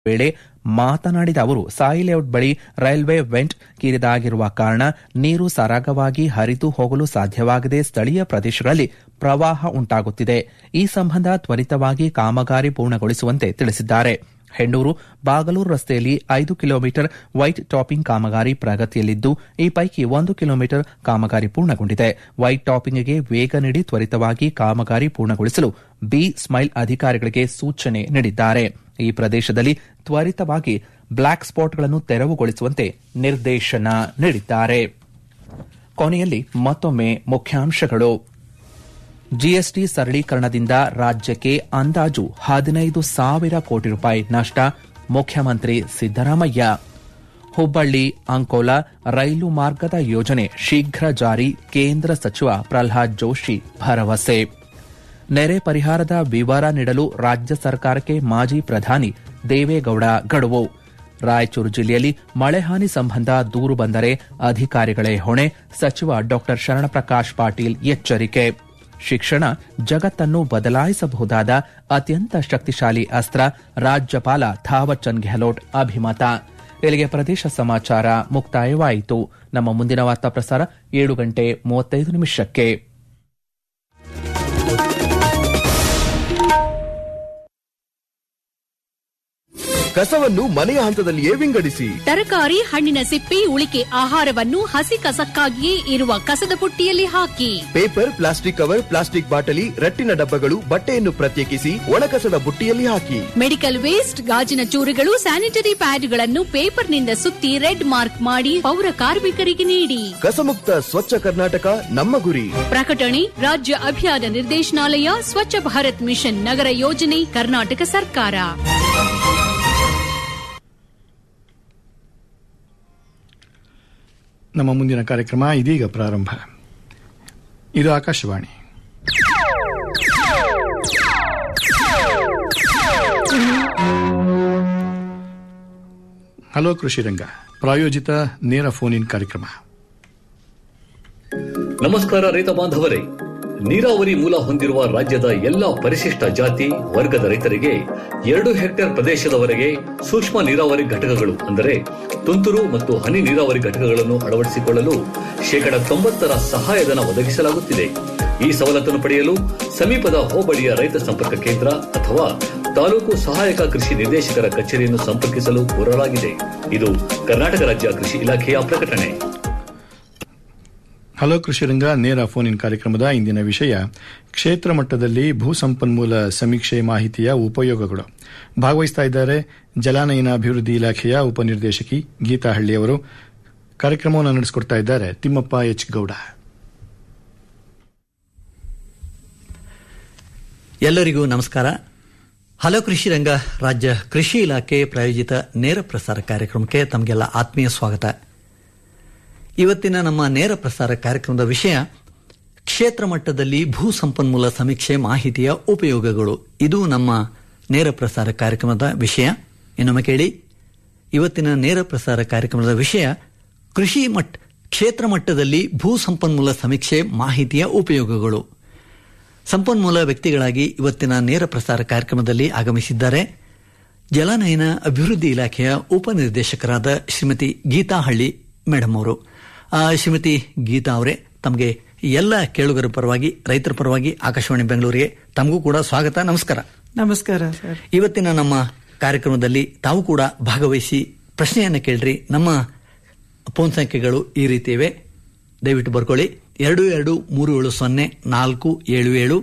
ವೇಳೆ ಮಾತನಾಡಿದ ಅವರು ಸಾಯಿ ಲೇಔಟ್ ಬಳಿ ರೈಲ್ವೆ ವೆಂಟ್ ಕಿರಿದಾಗಿರುವ ಕಾರಣ ನೀರು ಸರಾಗವಾಗಿ ಹರಿದು ಹೋಗಲು ಸಾಧ್ಯವಾಗದೆ ಸ್ಥಳೀಯ ಪ್ರದೇಶಗಳಲ್ಲಿ ಪ್ರವಾಹ ಉಂಟಾಗುತ್ತಿದೆ ಈ ಸಂಬಂಧ ತ್ವರಿತವಾಗಿ ಕಾಮಗಾರಿ ಪೂರ್ಣಗೊಳಿಸುವಂತೆ ತಿಳಿಸಿದ್ದಾರೆ ಹೆಣ್ಣೂರು ಬಾಗಲೂರು ರಸ್ತೆಯಲ್ಲಿ ಐದು ಕಿಲೋಮೀಟರ್ ವೈಟ್ ಟಾಪಿಂಗ್ ಕಾಮಗಾರಿ ಪ್ರಗತಿಯಲ್ಲಿದ್ದು ಈ ಪೈಕಿ ಒಂದು ಕಿಲೋಮೀಟರ್ ಕಾಮಗಾರಿ ಪೂರ್ಣಗೊಂಡಿದೆ ವೈಟ್ ಟಾಪಿಂಗ್ಗೆ ವೇಗ ನೀಡಿ ತ್ವರಿತವಾಗಿ ಕಾಮಗಾರಿ ಪೂರ್ಣಗೊಳಿಸಲು ಬಿ ಸ್ಮೈಲ್ ಅಧಿಕಾರಿಗಳಿಗೆ ಸೂಚನೆ ನೀಡಿದ್ದಾರೆ ಈ ಪ್ರದೇಶದಲ್ಲಿ ತ್ವರಿತವಾಗಿ ಬ್ಲಾಕ್ ಸ್ಪಾಟ್ಗಳನ್ನು ತೆರವುಗೊಳಿಸುವಂತೆ ನಿರ್ದೇಶನ ನೀಡಿದ್ದಾರೆ ಕೊನೆಯಲ್ಲಿ ಮತ್ತೊಮ್ಮೆ ಮುಖ್ಯಾಂಶಗಳು ಜಿಎಸ್ಟಿ ಸರಳೀಕರಣದಿಂದ ರಾಜ್ಯಕ್ಕೆ ಅಂದಾಜು ಹದಿನೈದು ಸಾವಿರ ಕೋಟಿ ರೂಪಾಯಿ ನಷ್ಟ ಮುಖ್ಯಮಂತ್ರಿ ಸಿದ್ದರಾಮಯ್ಯ ಹುಬ್ಬಳ್ಳಿ ಅಂಕೋಲಾ ರೈಲು ಮಾರ್ಗದ ಯೋಜನೆ ಶೀಘ್ರ ಜಾರಿ ಕೇಂದ್ರ ಸಚಿವ ಪ್ರಲ್ಹಾದ್ ಜೋಶಿ ಭರವಸೆ ನೆರೆ ಪರಿಹಾರದ ವಿವರ ನೀಡಲು ರಾಜ್ಯ ಸರ್ಕಾರಕ್ಕೆ ಮಾಜಿ ಪ್ರಧಾನಿ ದೇವೇಗೌಡ ಗಡುವು ರಾಯಚೂರು ಜಿಲ್ಲೆಯಲ್ಲಿ ಮಳೆ ಹಾನಿ ಸಂಬಂಧ ದೂರು ಬಂದರೆ ಅಧಿಕಾರಿಗಳೇ ಹೊಣೆ ಸಚಿವ ಡಾ ಶರಣಪ್ರಕಾಶ್ ಪಾಟೀಲ್ ಎಚ್ಚರಿಕೆ ಶಿಕ್ಷಣ ಜಗತ್ತನ್ನು ಬದಲಾಯಿಸಬಹುದಾದ ಅತ್ಯಂತ ಶಕ್ತಿಶಾಲಿ ಅಸ್ತ್ರ ರಾಜ್ಯಪಾಲ ಥಾವರ್ಚಂದ್ ಗೆಹ್ಲೋಟ್ ಅಭಿಮತ ಇಲ್ಲಿಗೆ ಪ್ರದೇಶ ಸಮಾಚಾರ ಮುಕ್ತಾಯವಾಯಿತು ನಮ್ಮ ಮುಂದಿನ ವಾರ್ತಾ ಪ್ರಸಾರ ಏಳು ಗಂಟೆ ಮೂವತ್ತೈದು ನಿಮಿಷಕ್ಕೆ ಕಸವನ್ನು ಮನೆಯ ಹಂತದಲ್ಲಿಯೇ ವಿಂಗಡಿಸಿ ತರಕಾರಿ ಹಣ್ಣಿನ ಸಿಪ್ಪೆ ಉಳಿಕೆ ಆಹಾರವನ್ನು ಹಸಿ ಕಸಕ್ಕಾಗಿಯೇ ಇರುವ ಕಸದ ಬುಟ್ಟಿಯಲ್ಲಿ ಹಾಕಿ ಪೇಪರ್ ಪ್ಲಾಸ್ಟಿಕ್ ಕವರ್ ಪ್ಲಾಸ್ಟಿಕ್ ಬಾಟಲಿ ರಟ್ಟಿನ ಡಬ್ಬಗಳು ಬಟ್ಟೆಯನ್ನು ಪ್ರತ್ಯೇಕಿಸಿ ಒಣಕಸದ ಬುಟ್ಟಿಯಲ್ಲಿ ಹಾಕಿ ಮೆಡಿಕಲ್ ವೇಸ್ಟ್ ಗಾಜಿನ ಚೂರುಗಳು ಸ್ಯಾನಿಟರಿ ಪ್ಯಾಡ್ಗಳನ್ನು ಪೇಪರ್ನಿಂದ ಸುತ್ತಿ ರೆಡ್ ಮಾರ್ಕ್ ಮಾಡಿ ಪೌರ ಕಾರ್ಮಿಕರಿಗೆ ನೀಡಿ ಕಸಮುಕ್ತ ಸ್ವಚ್ಛ ಕರ್ನಾಟಕ ನಮ್ಮ ಗುರಿ ಪ್ರಕಟಣೆ ರಾಜ್ಯ ಅಭಿಯಾನ ನಿರ್ದೇಶನಾಲಯ ಸ್ವಚ್ಛ ಭಾರತ್ ಮಿಷನ್ ನಗರ ಯೋಜನೆ ಕರ್ನಾಟಕ ಸರ್ಕಾರ ನಮ್ಮ ಮುಂದಿನ ಕಾರ್ಯಕ್ರಮ ಇದೀಗ ಪ್ರಾರಂಭ ಇದು ಆಕಾಶವಾಣಿ ಹಲೋ ಕೃಷಿ ರಂಗ ಪ್ರಾಯೋಜಿತ ನೇರ ಫೋನ್ ಇನ್ ಕಾರ್ಯಕ್ರಮ ನಮಸ್ಕಾರ ರೈತ ಬಾಂಧವರೇ ನೀರಾವರಿ ಮೂಲ ಹೊಂದಿರುವ ರಾಜ್ಯದ ಎಲ್ಲಾ ಪರಿಶಿಷ್ಟ ಜಾತಿ ವರ್ಗದ ರೈತರಿಗೆ ಎರಡು ಹೆಕ್ಟೇರ್ ಪ್ರದೇಶದವರೆಗೆ ಸೂಕ್ಷ್ಮ ನೀರಾವರಿ ಘಟಕಗಳು ಅಂದರೆ ತುಂತುರು ಮತ್ತು ಹನಿ ನೀರಾವರಿ ಘಟಕಗಳನ್ನು ಅಳವಡಿಸಿಕೊಳ್ಳಲು ಶೇಕಡ ತೊಂಬತ್ತರ ಸಹಾಯಧನ ಒದಗಿಸಲಾಗುತ್ತಿದೆ ಈ ಸವಲತ್ತನ್ನು ಪಡೆಯಲು ಸಮೀಪದ ಹೋಬಳಿಯ ರೈತ ಸಂಪರ್ಕ ಕೇಂದ್ರ ಅಥವಾ ತಾಲೂಕು ಸಹಾಯಕ ಕೃಷಿ ನಿರ್ದೇಶಕರ ಕಚೇರಿಯನ್ನು ಸಂಪರ್ಕಿಸಲು ಕೋರಲಾಗಿದೆ ಇದು ಕರ್ನಾಟಕ ರಾಜ್ಯ ಕೃಷಿ ಇಲಾಖೆಯ ಪ್ರಕಟಣೆ ಹಲೋ ಕೃಷಿ ರಂಗ ನೇರ ಫೋನ್ ಇನ್ ಕಾರ್ಯಕ್ರಮದ ಇಂದಿನ ವಿಷಯ ಕ್ಷೇತ್ರ ಮಟ್ಟದಲ್ಲಿ ಭೂ ಸಂಪನ್ಮೂಲ ಸಮೀಕ್ಷೆ ಮಾಹಿತಿಯ ಉಪಯೋಗಗಳು ಭಾಗವಹಿಸ್ತಾ ಇದ್ದಾರೆ ಜಲಾನಯನ ಅಭಿವೃದ್ಧಿ ಇಲಾಖೆಯ ಉಪನಿರ್ದೇಶಕಿ ಗೀತಾ ಹಳ್ಳಿಯವರು ಕಾರ್ಯಕ್ರಮವನ್ನು ನಡೆಸಿಕೊಡ್ತಾ ಇದ್ದಾರೆ ತಿಮ್ಮಪ್ಪ ಎಚ್ ಗೌಡ ಎಲ್ಲರಿಗೂ ನಮಸ್ಕಾರ ಹಲೋ ಕೃಷಿ ರಂಗ ರಾಜ್ಯ ಕೃಷಿ ಇಲಾಖೆ ಪ್ರಾಯೋಜಿತ ನೇರ ಪ್ರಸಾರ ಕಾರ್ಯಕ್ರಮಕ್ಕೆ ತಮಗೆಲ್ಲ ಆತ್ಮೀಯ ಸ್ವಾಗತ ಇವತ್ತಿನ ನಮ್ಮ ನೇರ ಪ್ರಸಾರ ಕಾರ್ಯಕ್ರಮದ ವಿಷಯ ಕ್ಷೇತ್ರ ಮಟ್ಟದಲ್ಲಿ ಭೂ ಸಂಪನ್ಮೂಲ ಸಮೀಕ್ಷೆ ಮಾಹಿತಿಯ ಉಪಯೋಗಗಳು ಇದು ನಮ್ಮ ನೇರ ಪ್ರಸಾರ ಕಾರ್ಯಕ್ರಮದ ವಿಷಯ ಇನ್ನೊಮ್ಮೆ ಕೇಳಿ ಇವತ್ತಿನ ನೇರ ಪ್ರಸಾರ ಕಾರ್ಯಕ್ರಮದ ವಿಷಯ ಕೃಷಿ ಮಟ್ಟ ಕ್ಷೇತ್ರ ಮಟ್ಟದಲ್ಲಿ ಭೂ ಸಂಪನ್ಮೂಲ ಸಮೀಕ್ಷೆ ಮಾಹಿತಿಯ ಉಪಯೋಗಗಳು ಸಂಪನ್ಮೂಲ ವ್ಯಕ್ತಿಗಳಾಗಿ ಇವತ್ತಿನ ನೇರ ಪ್ರಸಾರ ಕಾರ್ಯಕ್ರಮದಲ್ಲಿ ಆಗಮಿಸಿದ್ದಾರೆ ಜಲಾನಯನ ಅಭಿವೃದ್ಧಿ ಇಲಾಖೆಯ ಉಪನಿರ್ದೇಶಕರಾದ ಶ್ರೀಮತಿ ಗೀತಾ ಹಳ್ಳಿ ಮೇಡಮ್ ಅವರು ಆ, ಶ್ರೀಮತಿ ಗೀತಾ ಅವರೇ ತಮಗೆ ಎಲ್ಲ ಕೇಳುಗರ ಪರವಾಗಿ ರೈತರ ಪರವಾಗಿ ಆಕಾಶವಾಣಿ ಬೆಂಗಳೂರಿಗೆ ತಮಗೂ ಕೂಡ ಸ್ವಾಗತ ನಮಸ್ಕಾರ ನಮಸ್ಕಾರ ಸರ್ ಇವತ್ತಿನ ನಮ್ಮ ಕಾರ್ಯಕ್ರಮದಲ್ಲಿ ತಾವು ಕೂಡ ಭಾಗವಹಿಸಿ ಪ್ರಶ್ನೆಯನ್ನು ಕೇಳ್ರಿ ನಮ್ಮ ಫೋನ್ ಸಂಖ್ಯೆಗಳು ಈ ರೀತಿ ಇವೆ ದಯವಿಟ್ಟು ಬರ್ಕೊಳ್ಳಿ ಎರಡು ಎರಡು ಮೂರು ಏಳು ಸೊನ್ನೆ ನಾಲ್ಕು ಏಳು ಏಳು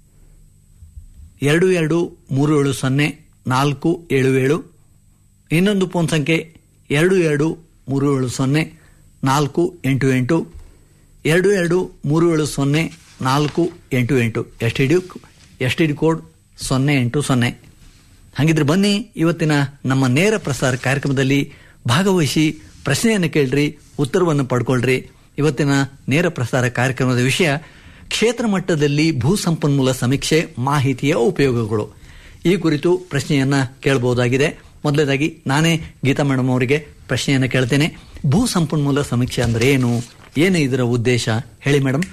ಎರಡು ಎರಡು ಮೂರು ಏಳು ಸೊನ್ನೆ ನಾಲ್ಕು ಏಳು ಏಳು ಇನ್ನೊಂದು ಫೋನ್ ಸಂಖ್ಯೆ ಎರಡು ಎರಡು ಮೂರು ಏಳು ಸೊನ್ನೆ ನಾಲ್ಕು ಎಂಟು ಎಂಟು ಎರಡು ಎರಡು ಮೂರು ಏಳು ಸೊನ್ನೆ ನಾಲ್ಕು ಎಂಟು ಎಂಟು S T D S T D code ಸೊನ್ನೆ ಎಂಟು ಸೊನ್ನೆ ಹಾಗಿದ್ರೆ ಬನ್ನಿ ಇವತ್ತಿನ ನಮ್ಮ ನೇರ ಪ್ರಸಾರ ಕಾರ್ಯಕ್ರಮದಲ್ಲಿ ಭಾಗವಹಿಸಿ ಪ್ರಶ್ನೆಯನ್ನು ಕೇಳ್ರಿ ಉತ್ತರವನ್ನು ಪಡ್ಕೊಳ್ರಿ ಇವತ್ತಿನ ನೇರ ಪ್ರಸಾರ ಕಾರ್ಯಕ್ರಮದ ವಿಷಯ ಕ್ಷೇತ್ರ ಮಟ್ಟದಲ್ಲಿ ಭೂ ಸಂಪನ್ಮೂಲ ಸಮೀಕ್ಷೆ ಮಾಹಿತಿಯ ಉಪಯೋಗಗಳು ಈ ಕುರಿತು ಪ್ರಶ್ನೆಯನ್ನ ಕೇಳಬಹುದಾಗಿದೆ ಮೊದಲನೇದಾಗಿ ನಾನೇ ಗೀತಾ ಮೇಡಮ್ ಅವರಿಗೆ ಪ್ರಶ್ನೆಯನ್ನು ಕೇಳ್ತೇನೆ ಭೂ ಸಂಪನ್ಮೂಲ ಸಮೀಕ್ಷೆ ಅಂದ್ರೆ ಏನು ಏನು ಇದರ ಉದ್ದೇಶ ಹೇಳಿ ಮೇಡಮ್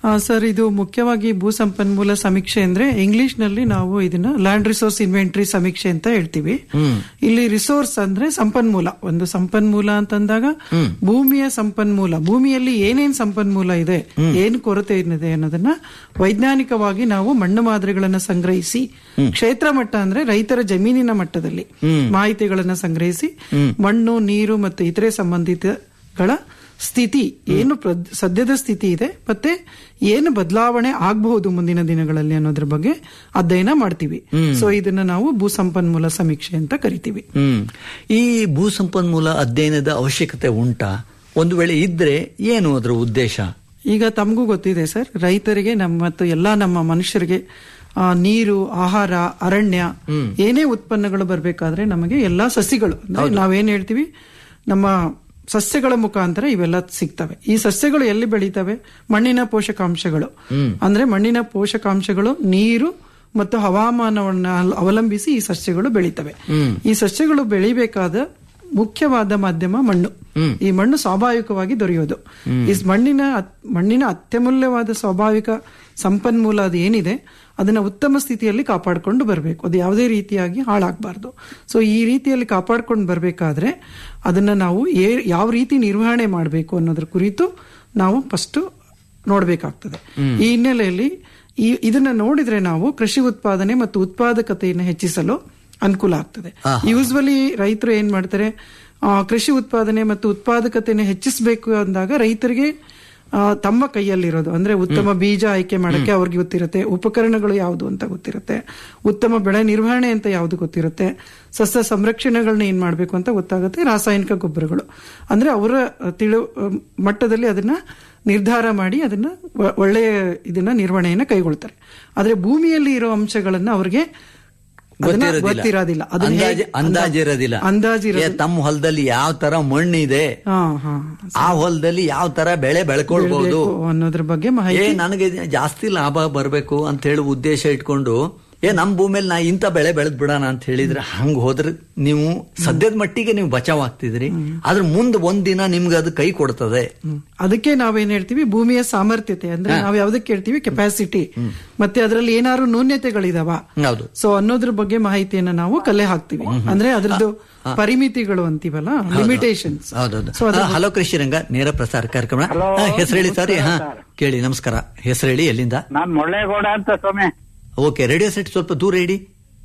ಆ, ಸರ್ ಇದು ಮುಖ್ಯವಾಗಿ ಭೂ ಸಂಪನ್ಮೂಲ ಸಮೀಕ್ಷೆ ಅಂದ್ರೆ ಇಂಗ್ಲಿಷ್ ನಲ್ಲಿ ನಾವು ಇದನ್ನ ಲ್ಯಾಂಡ್ ರಿಸೋರ್ಸ್ ಇನ್ವೆಂಟರಿ ಸಮೀಕ್ಷೆ ಅಂತ ಹೇಳ್ತೀವಿ ಇಲ್ಲಿ ರಿಸೋರ್ಸ್ ಅಂದ್ರೆ ಸಂಪನ್ಮೂಲ ಒಂದು ಸಂಪನ್ಮೂಲ ಅಂತಂದಾಗ ಭೂಮಿಯ ಸಂಪನ್ಮೂಲ ಭೂಮಿಯಲ್ಲಿ ಏನೇನ್ ಸಂಪನ್ಮೂಲ ಇದೆ ಏನ್ ಕೊರತೆ ಇದೆ ಅನ್ನೋದನ್ನ ವೈಜ್ಞಾನಿಕವಾಗಿ ನಾವು ಮಣ್ಣು ಮಾದರಿಗಳನ್ನ ಸಂಗ್ರಹಿಸಿ ಕ್ಷೇತ್ರ ಮಟ್ಟ ಅಂದ್ರೆ ರೈತರ ಜಮೀನಿನ ಮಟ್ಟದಲ್ಲಿ ಮಾಹಿತಿಗಳನ್ನ ಸಂಗ್ರಹಿಸಿ ಮಣ್ಣು ನೀರು ಮತ್ತು ಇತರೆ ಸಂಬಂಧಿತಗಳ ಸ್ಥಿತಿ ಏನು ಪ್ರ- ಸದ್ಯದ ಸ್ಥಿತಿ ಇದೆ ಮತ್ತೆ ಏನು ಬದಲಾವಣೆ ಆಗಬಹುದು ಮುಂದಿನ ದಿನಗಳಲ್ಲಿ ಅನ್ನೋದ್ರ ಬಗ್ಗೆ ಅಧ್ಯಯನ ಮಾಡ್ತೀವಿ ಸೊ ಇದನ್ನ ನಾವು ಭೂ ಸಂಪನ್ಮೂಲ ಸಮೀಕ್ಷೆ ಅಂತ ಕರಿತೀವಿ ಹ್ಮ್ ಈ ಭೂ ಸಂಪನ್ಮೂಲ ಅಧ್ಯಯನದ ಅವಶ್ಯಕತೆ ಉಂಟಾ ಒಂದು ವೇಳೆ ಇದ್ರೆ ಏನು ಅದರ ಉದ್ದೇಶ ಈಗ ತಮಗೂ ಗೊತ್ತಿದೆ ಸರ್ ರೈತರಿಗೆ ನಮ್ಮ ಮತ್ತು ಎಲ್ಲಾ ನಮ್ಮ ಮನುಷ್ಯರಿಗೆ ಆ, ನೀರು ಆಹಾರ ಅರಣ್ಯ ಏನೇ ಉತ್ಪನ್ನಗಳು ಬರಬೇಕಾದ್ರೆ ನಮಗೆ ಎಲ್ಲಾ ಸಸಿಗಳು ಅಂದ್ರೆ ನಾವೇನ್ ಹೇಳ್ತೀವಿ ನಮ್ಮ ಸಸ್ಯಗಳ ಮುಖಾಂತರ ಇವೆಲ್ಲ ಸಿಗ್ತವೆ ಈ ಸಸ್ಯಗಳು ಎಲ್ಲಿ ಬೆಳೀತವೆ ಮಣ್ಣಿನ ಪೋಷಕಾಂಶಗಳು ಅಂದ್ರೆ ಮಣ್ಣಿನ ಪೋಷಕಾಂಶಗಳು ನೀರು ಮತ್ತು ಹವಾಮಾನವನ್ನ ಅವಲಂಬಿಸಿ ಈ ಸಸ್ಯಗಳು ಬೆಳೀತವೆ ಈ ಸಸ್ಯಗಳು ಬೆಳಿಬೇಕಾದ ಮುಖ್ಯವಾದ ಮಾಧ್ಯಮ ಮಣ್ಣು ಈ ಮಣ್ಣು ಸ್ವಾಭಾವಿಕವಾಗಿ ದೊರೆಯೋದು ಈ ಮಣ್ಣಿನ ಅತ್- ಮಣ್ಣಿನ ಅತ್ಯಮೂಲ್ಯವಾದ ಸ್ವಾಭಾವಿಕ ಸಂಪನ್ಮೂಲ ಅದು ಏನಿದೆ ಅದನ್ನ ಉತ್ತಮ ಸ್ಥಿತಿಯಲ್ಲಿ ಕಾಪಾಡಿಕೊಂಡು ಬರಬೇಕು ಅದು ಯಾವುದೇ ರೀತಿಯಾಗಿ ಹಾಳಾಗಬಾರ್ದು ಸೊ ಈ ರೀತಿಯಲ್ಲಿ ಕಾಪಾಡ್ಕೊಂಡು ಬರಬೇಕಾದ್ರೆ ಅದನ್ನ ನಾವು ಏ- ಯಾವ ರೀತಿ ನಿರ್ವಹಣೆ ಮಾಡಬೇಕು ಅನ್ನೋದ್ರ ಕುರಿತು ನಾವು ಫಸ್ಟ್ ನೋಡಬೇಕಾಗ್ತದೆ ಈ ಹಿನ್ನೆಲೆಯಲ್ಲಿ ಈ ಇದನ್ನ ನೋಡಿದ್ರೆ ನಾವು ಕೃಷಿ ಉತ್ಪಾದನೆ ಮತ್ತು ಉತ್ಪಾದಕತೆಯನ್ನು ಹೆಚ್ಚಿಸಲು ಅನುಕೂಲ ಆಗ್ತದೆ ಯೂಸ್ವಲಿ ರೈತರು ಏನ್ ಮಾಡ್ತಾರೆ ಆ, ಕೃಷಿ ಉತ್ಪಾದನೆ ಮತ್ತು ಉತ್ಪಾದಕತೆಯನ್ನು ಹೆಚ್ಚಿಸಬೇಕು ಅಂದಾಗ ರೈತರಿಗೆ ಆ, ತಮ್ಮ ಕೈಯಲ್ಲಿರೋದು ಅಂದ್ರೆ ಉತ್ತಮ ಬೀಜ ಆಯ್ಕೆ ಮಾಡಕ್ಕೆ ಅವ್ರಿಗೆ ಗೊತ್ತಿರುತ್ತೆ ಉಪಕರಣಗಳು ಯಾವುದು ಅಂತ ಗೊತ್ತಿರುತ್ತೆ ಉತ್ತಮ ಬೆಳೆ ನಿರ್ವಹಣೆ ಅಂತ ಯಾವುದು ಗೊತ್ತಿರುತ್ತೆ ಸಸ್ಯ ಸಂರಕ್ಷಣೆಗಳನ್ನ ಏನ್ ಮಾಡ್ಬೇಕು ಅಂತ ಗೊತ್ತಾಗುತ್ತೆ ರಾಸಾಯನಿಕ ಗೊಬ್ಬರಗಳು ಅಂದ್ರೆ ಅವರ ತಿಳು ಮಟ್ಟದಲ್ಲಿ ಅದನ್ನ ನಿರ್ಧಾರ ಮಾಡಿ ಅದನ್ನ ಒ- ಒಳ್ಳೆಯ ಇದನ್ನ ನಿರ್ವಹಣೆಯನ್ನ ಕೈಗೊಳ್ತಾರೆ ಆದ್ರೆ ಭೂಮಿಯಲ್ಲಿ ಇರೋ ಅಂಶಗಳನ್ನ ಅವ್ರಿಗೆ ಅದನ್ನ ಗೊತ್ತಿರೋದಿಲ್ಲ ಅದನ್ನ ಅಂದಾಜ್ ಹೇಗೆ- ಅಂದಾಜಿರೋದಿಲ್ಲ ಅಂದಾಜಿರೋದಿಲ್ಲ ಏ, ತಮ್ಮ ಹೊಲದಲ್ಲಿ ಯಾವ ತರ ಮಣ್ಣಿದೆ ಹಾ ಹಾ ಆ ಹೊಲದಲ್ಲಿ ಯಾವ ತರ ಬೆಳೆ ಬೆಳ್ಕೊಳ್ಬಹುದು ಬೆಳ್ಬೇಕು ಅನ್ನೋದ್ರ ಬಗ್ಗೆ ಏ ಮಾಹಿತಿ ನನಗೆ ಜಾಸ್ತಿ ಲಾಭ ಬರಬೇಕು ಅಂತ ಹೇಳಿ ಉದ್ದೇಶ ಇಟ್ಕೊಂಡು ಏ ನಮ್ ಭೂಮಿಯಲ್ಲಿ ನಾ ಇಂಥ ಬೆಳೆ ಬೆಳೆದ್ ಬಿಡೋಣ ಅಂತ ಹೇಳಿದ್ರೆ ಹಂಗ ಹೋದ್ರೆ ನೀವು ಸದ್ಯದ ಮಟ್ಟಿಗೆ ನೀವು ಬಚಾವ್ ಆಗ್ತಿದ್ರಿ ಆದ್ರೆ ಮುಂದೆ ಒಂದಿನ ನಿಮ್ಗೆ ಅದು ಕೈ ಕೊಡ್ತದೆ ಹ್ಮ್. ಅದಕ್ಕೆ ನಾವೇನ್ ಹೇಳ್ತೀವಿ ಭೂಮಿಯ ಸಾಮರ್ಥ್ಯತೆ ಅಂದ್ರೆ ನಾವ್ ಯಾವ್ದಕ್ಕೆ ಹೇಳ್ತೀವಿ ಕೆಪಾಸಿಟಿ ಮತ್ತೆ ಅದರಲ್ಲಿ ಏನಾದ್ರು ನ್ಯೂನ್ಯತೆಗಳಿದಾವ ಹೌದು ಸೊ ಅನ್ನೋದ್ರ ಬಗ್ಗೆ ಮಾಹಿತಿಯನ್ನ ನಾವು ಕಲೆ ಹಾಕ್ತಿವಿ ಅಂದ್ರೆ ಅದ್ರದ್ದು ಪರಿಮಿತಿಗಳು ಅಂತೀವಲ್ಲ ಲಿಮಿಟೇಷನ್ಸ್ ಹೌದೌದು ಸೊ ಅದ್ರ ಹಾ, ಹಲೋ ಕೃಷಿ ರಂಗ ನೇರ ಪ್ರಸಾರ ಕಾರ್ಯಕ್ರಮ ಹೆಸರು ಹೇಳಿ ಸರ್ ಹಾ ಕೇಳಿ ನಮಸ್ಕಾರ ಹೆಸರು ಹೇಳಿ ಎಲ್ಲಿಂದ ನಾನ್ ಮುಳ್ಳೇಗೌಡ ಅಂತ ಸ್ವಾಮಿ ಓಕೆ ರೇಡಿಯೋ ಸೆಟ್ ಸ್ವಲ್ಪ ದೂರ ಇಡಿ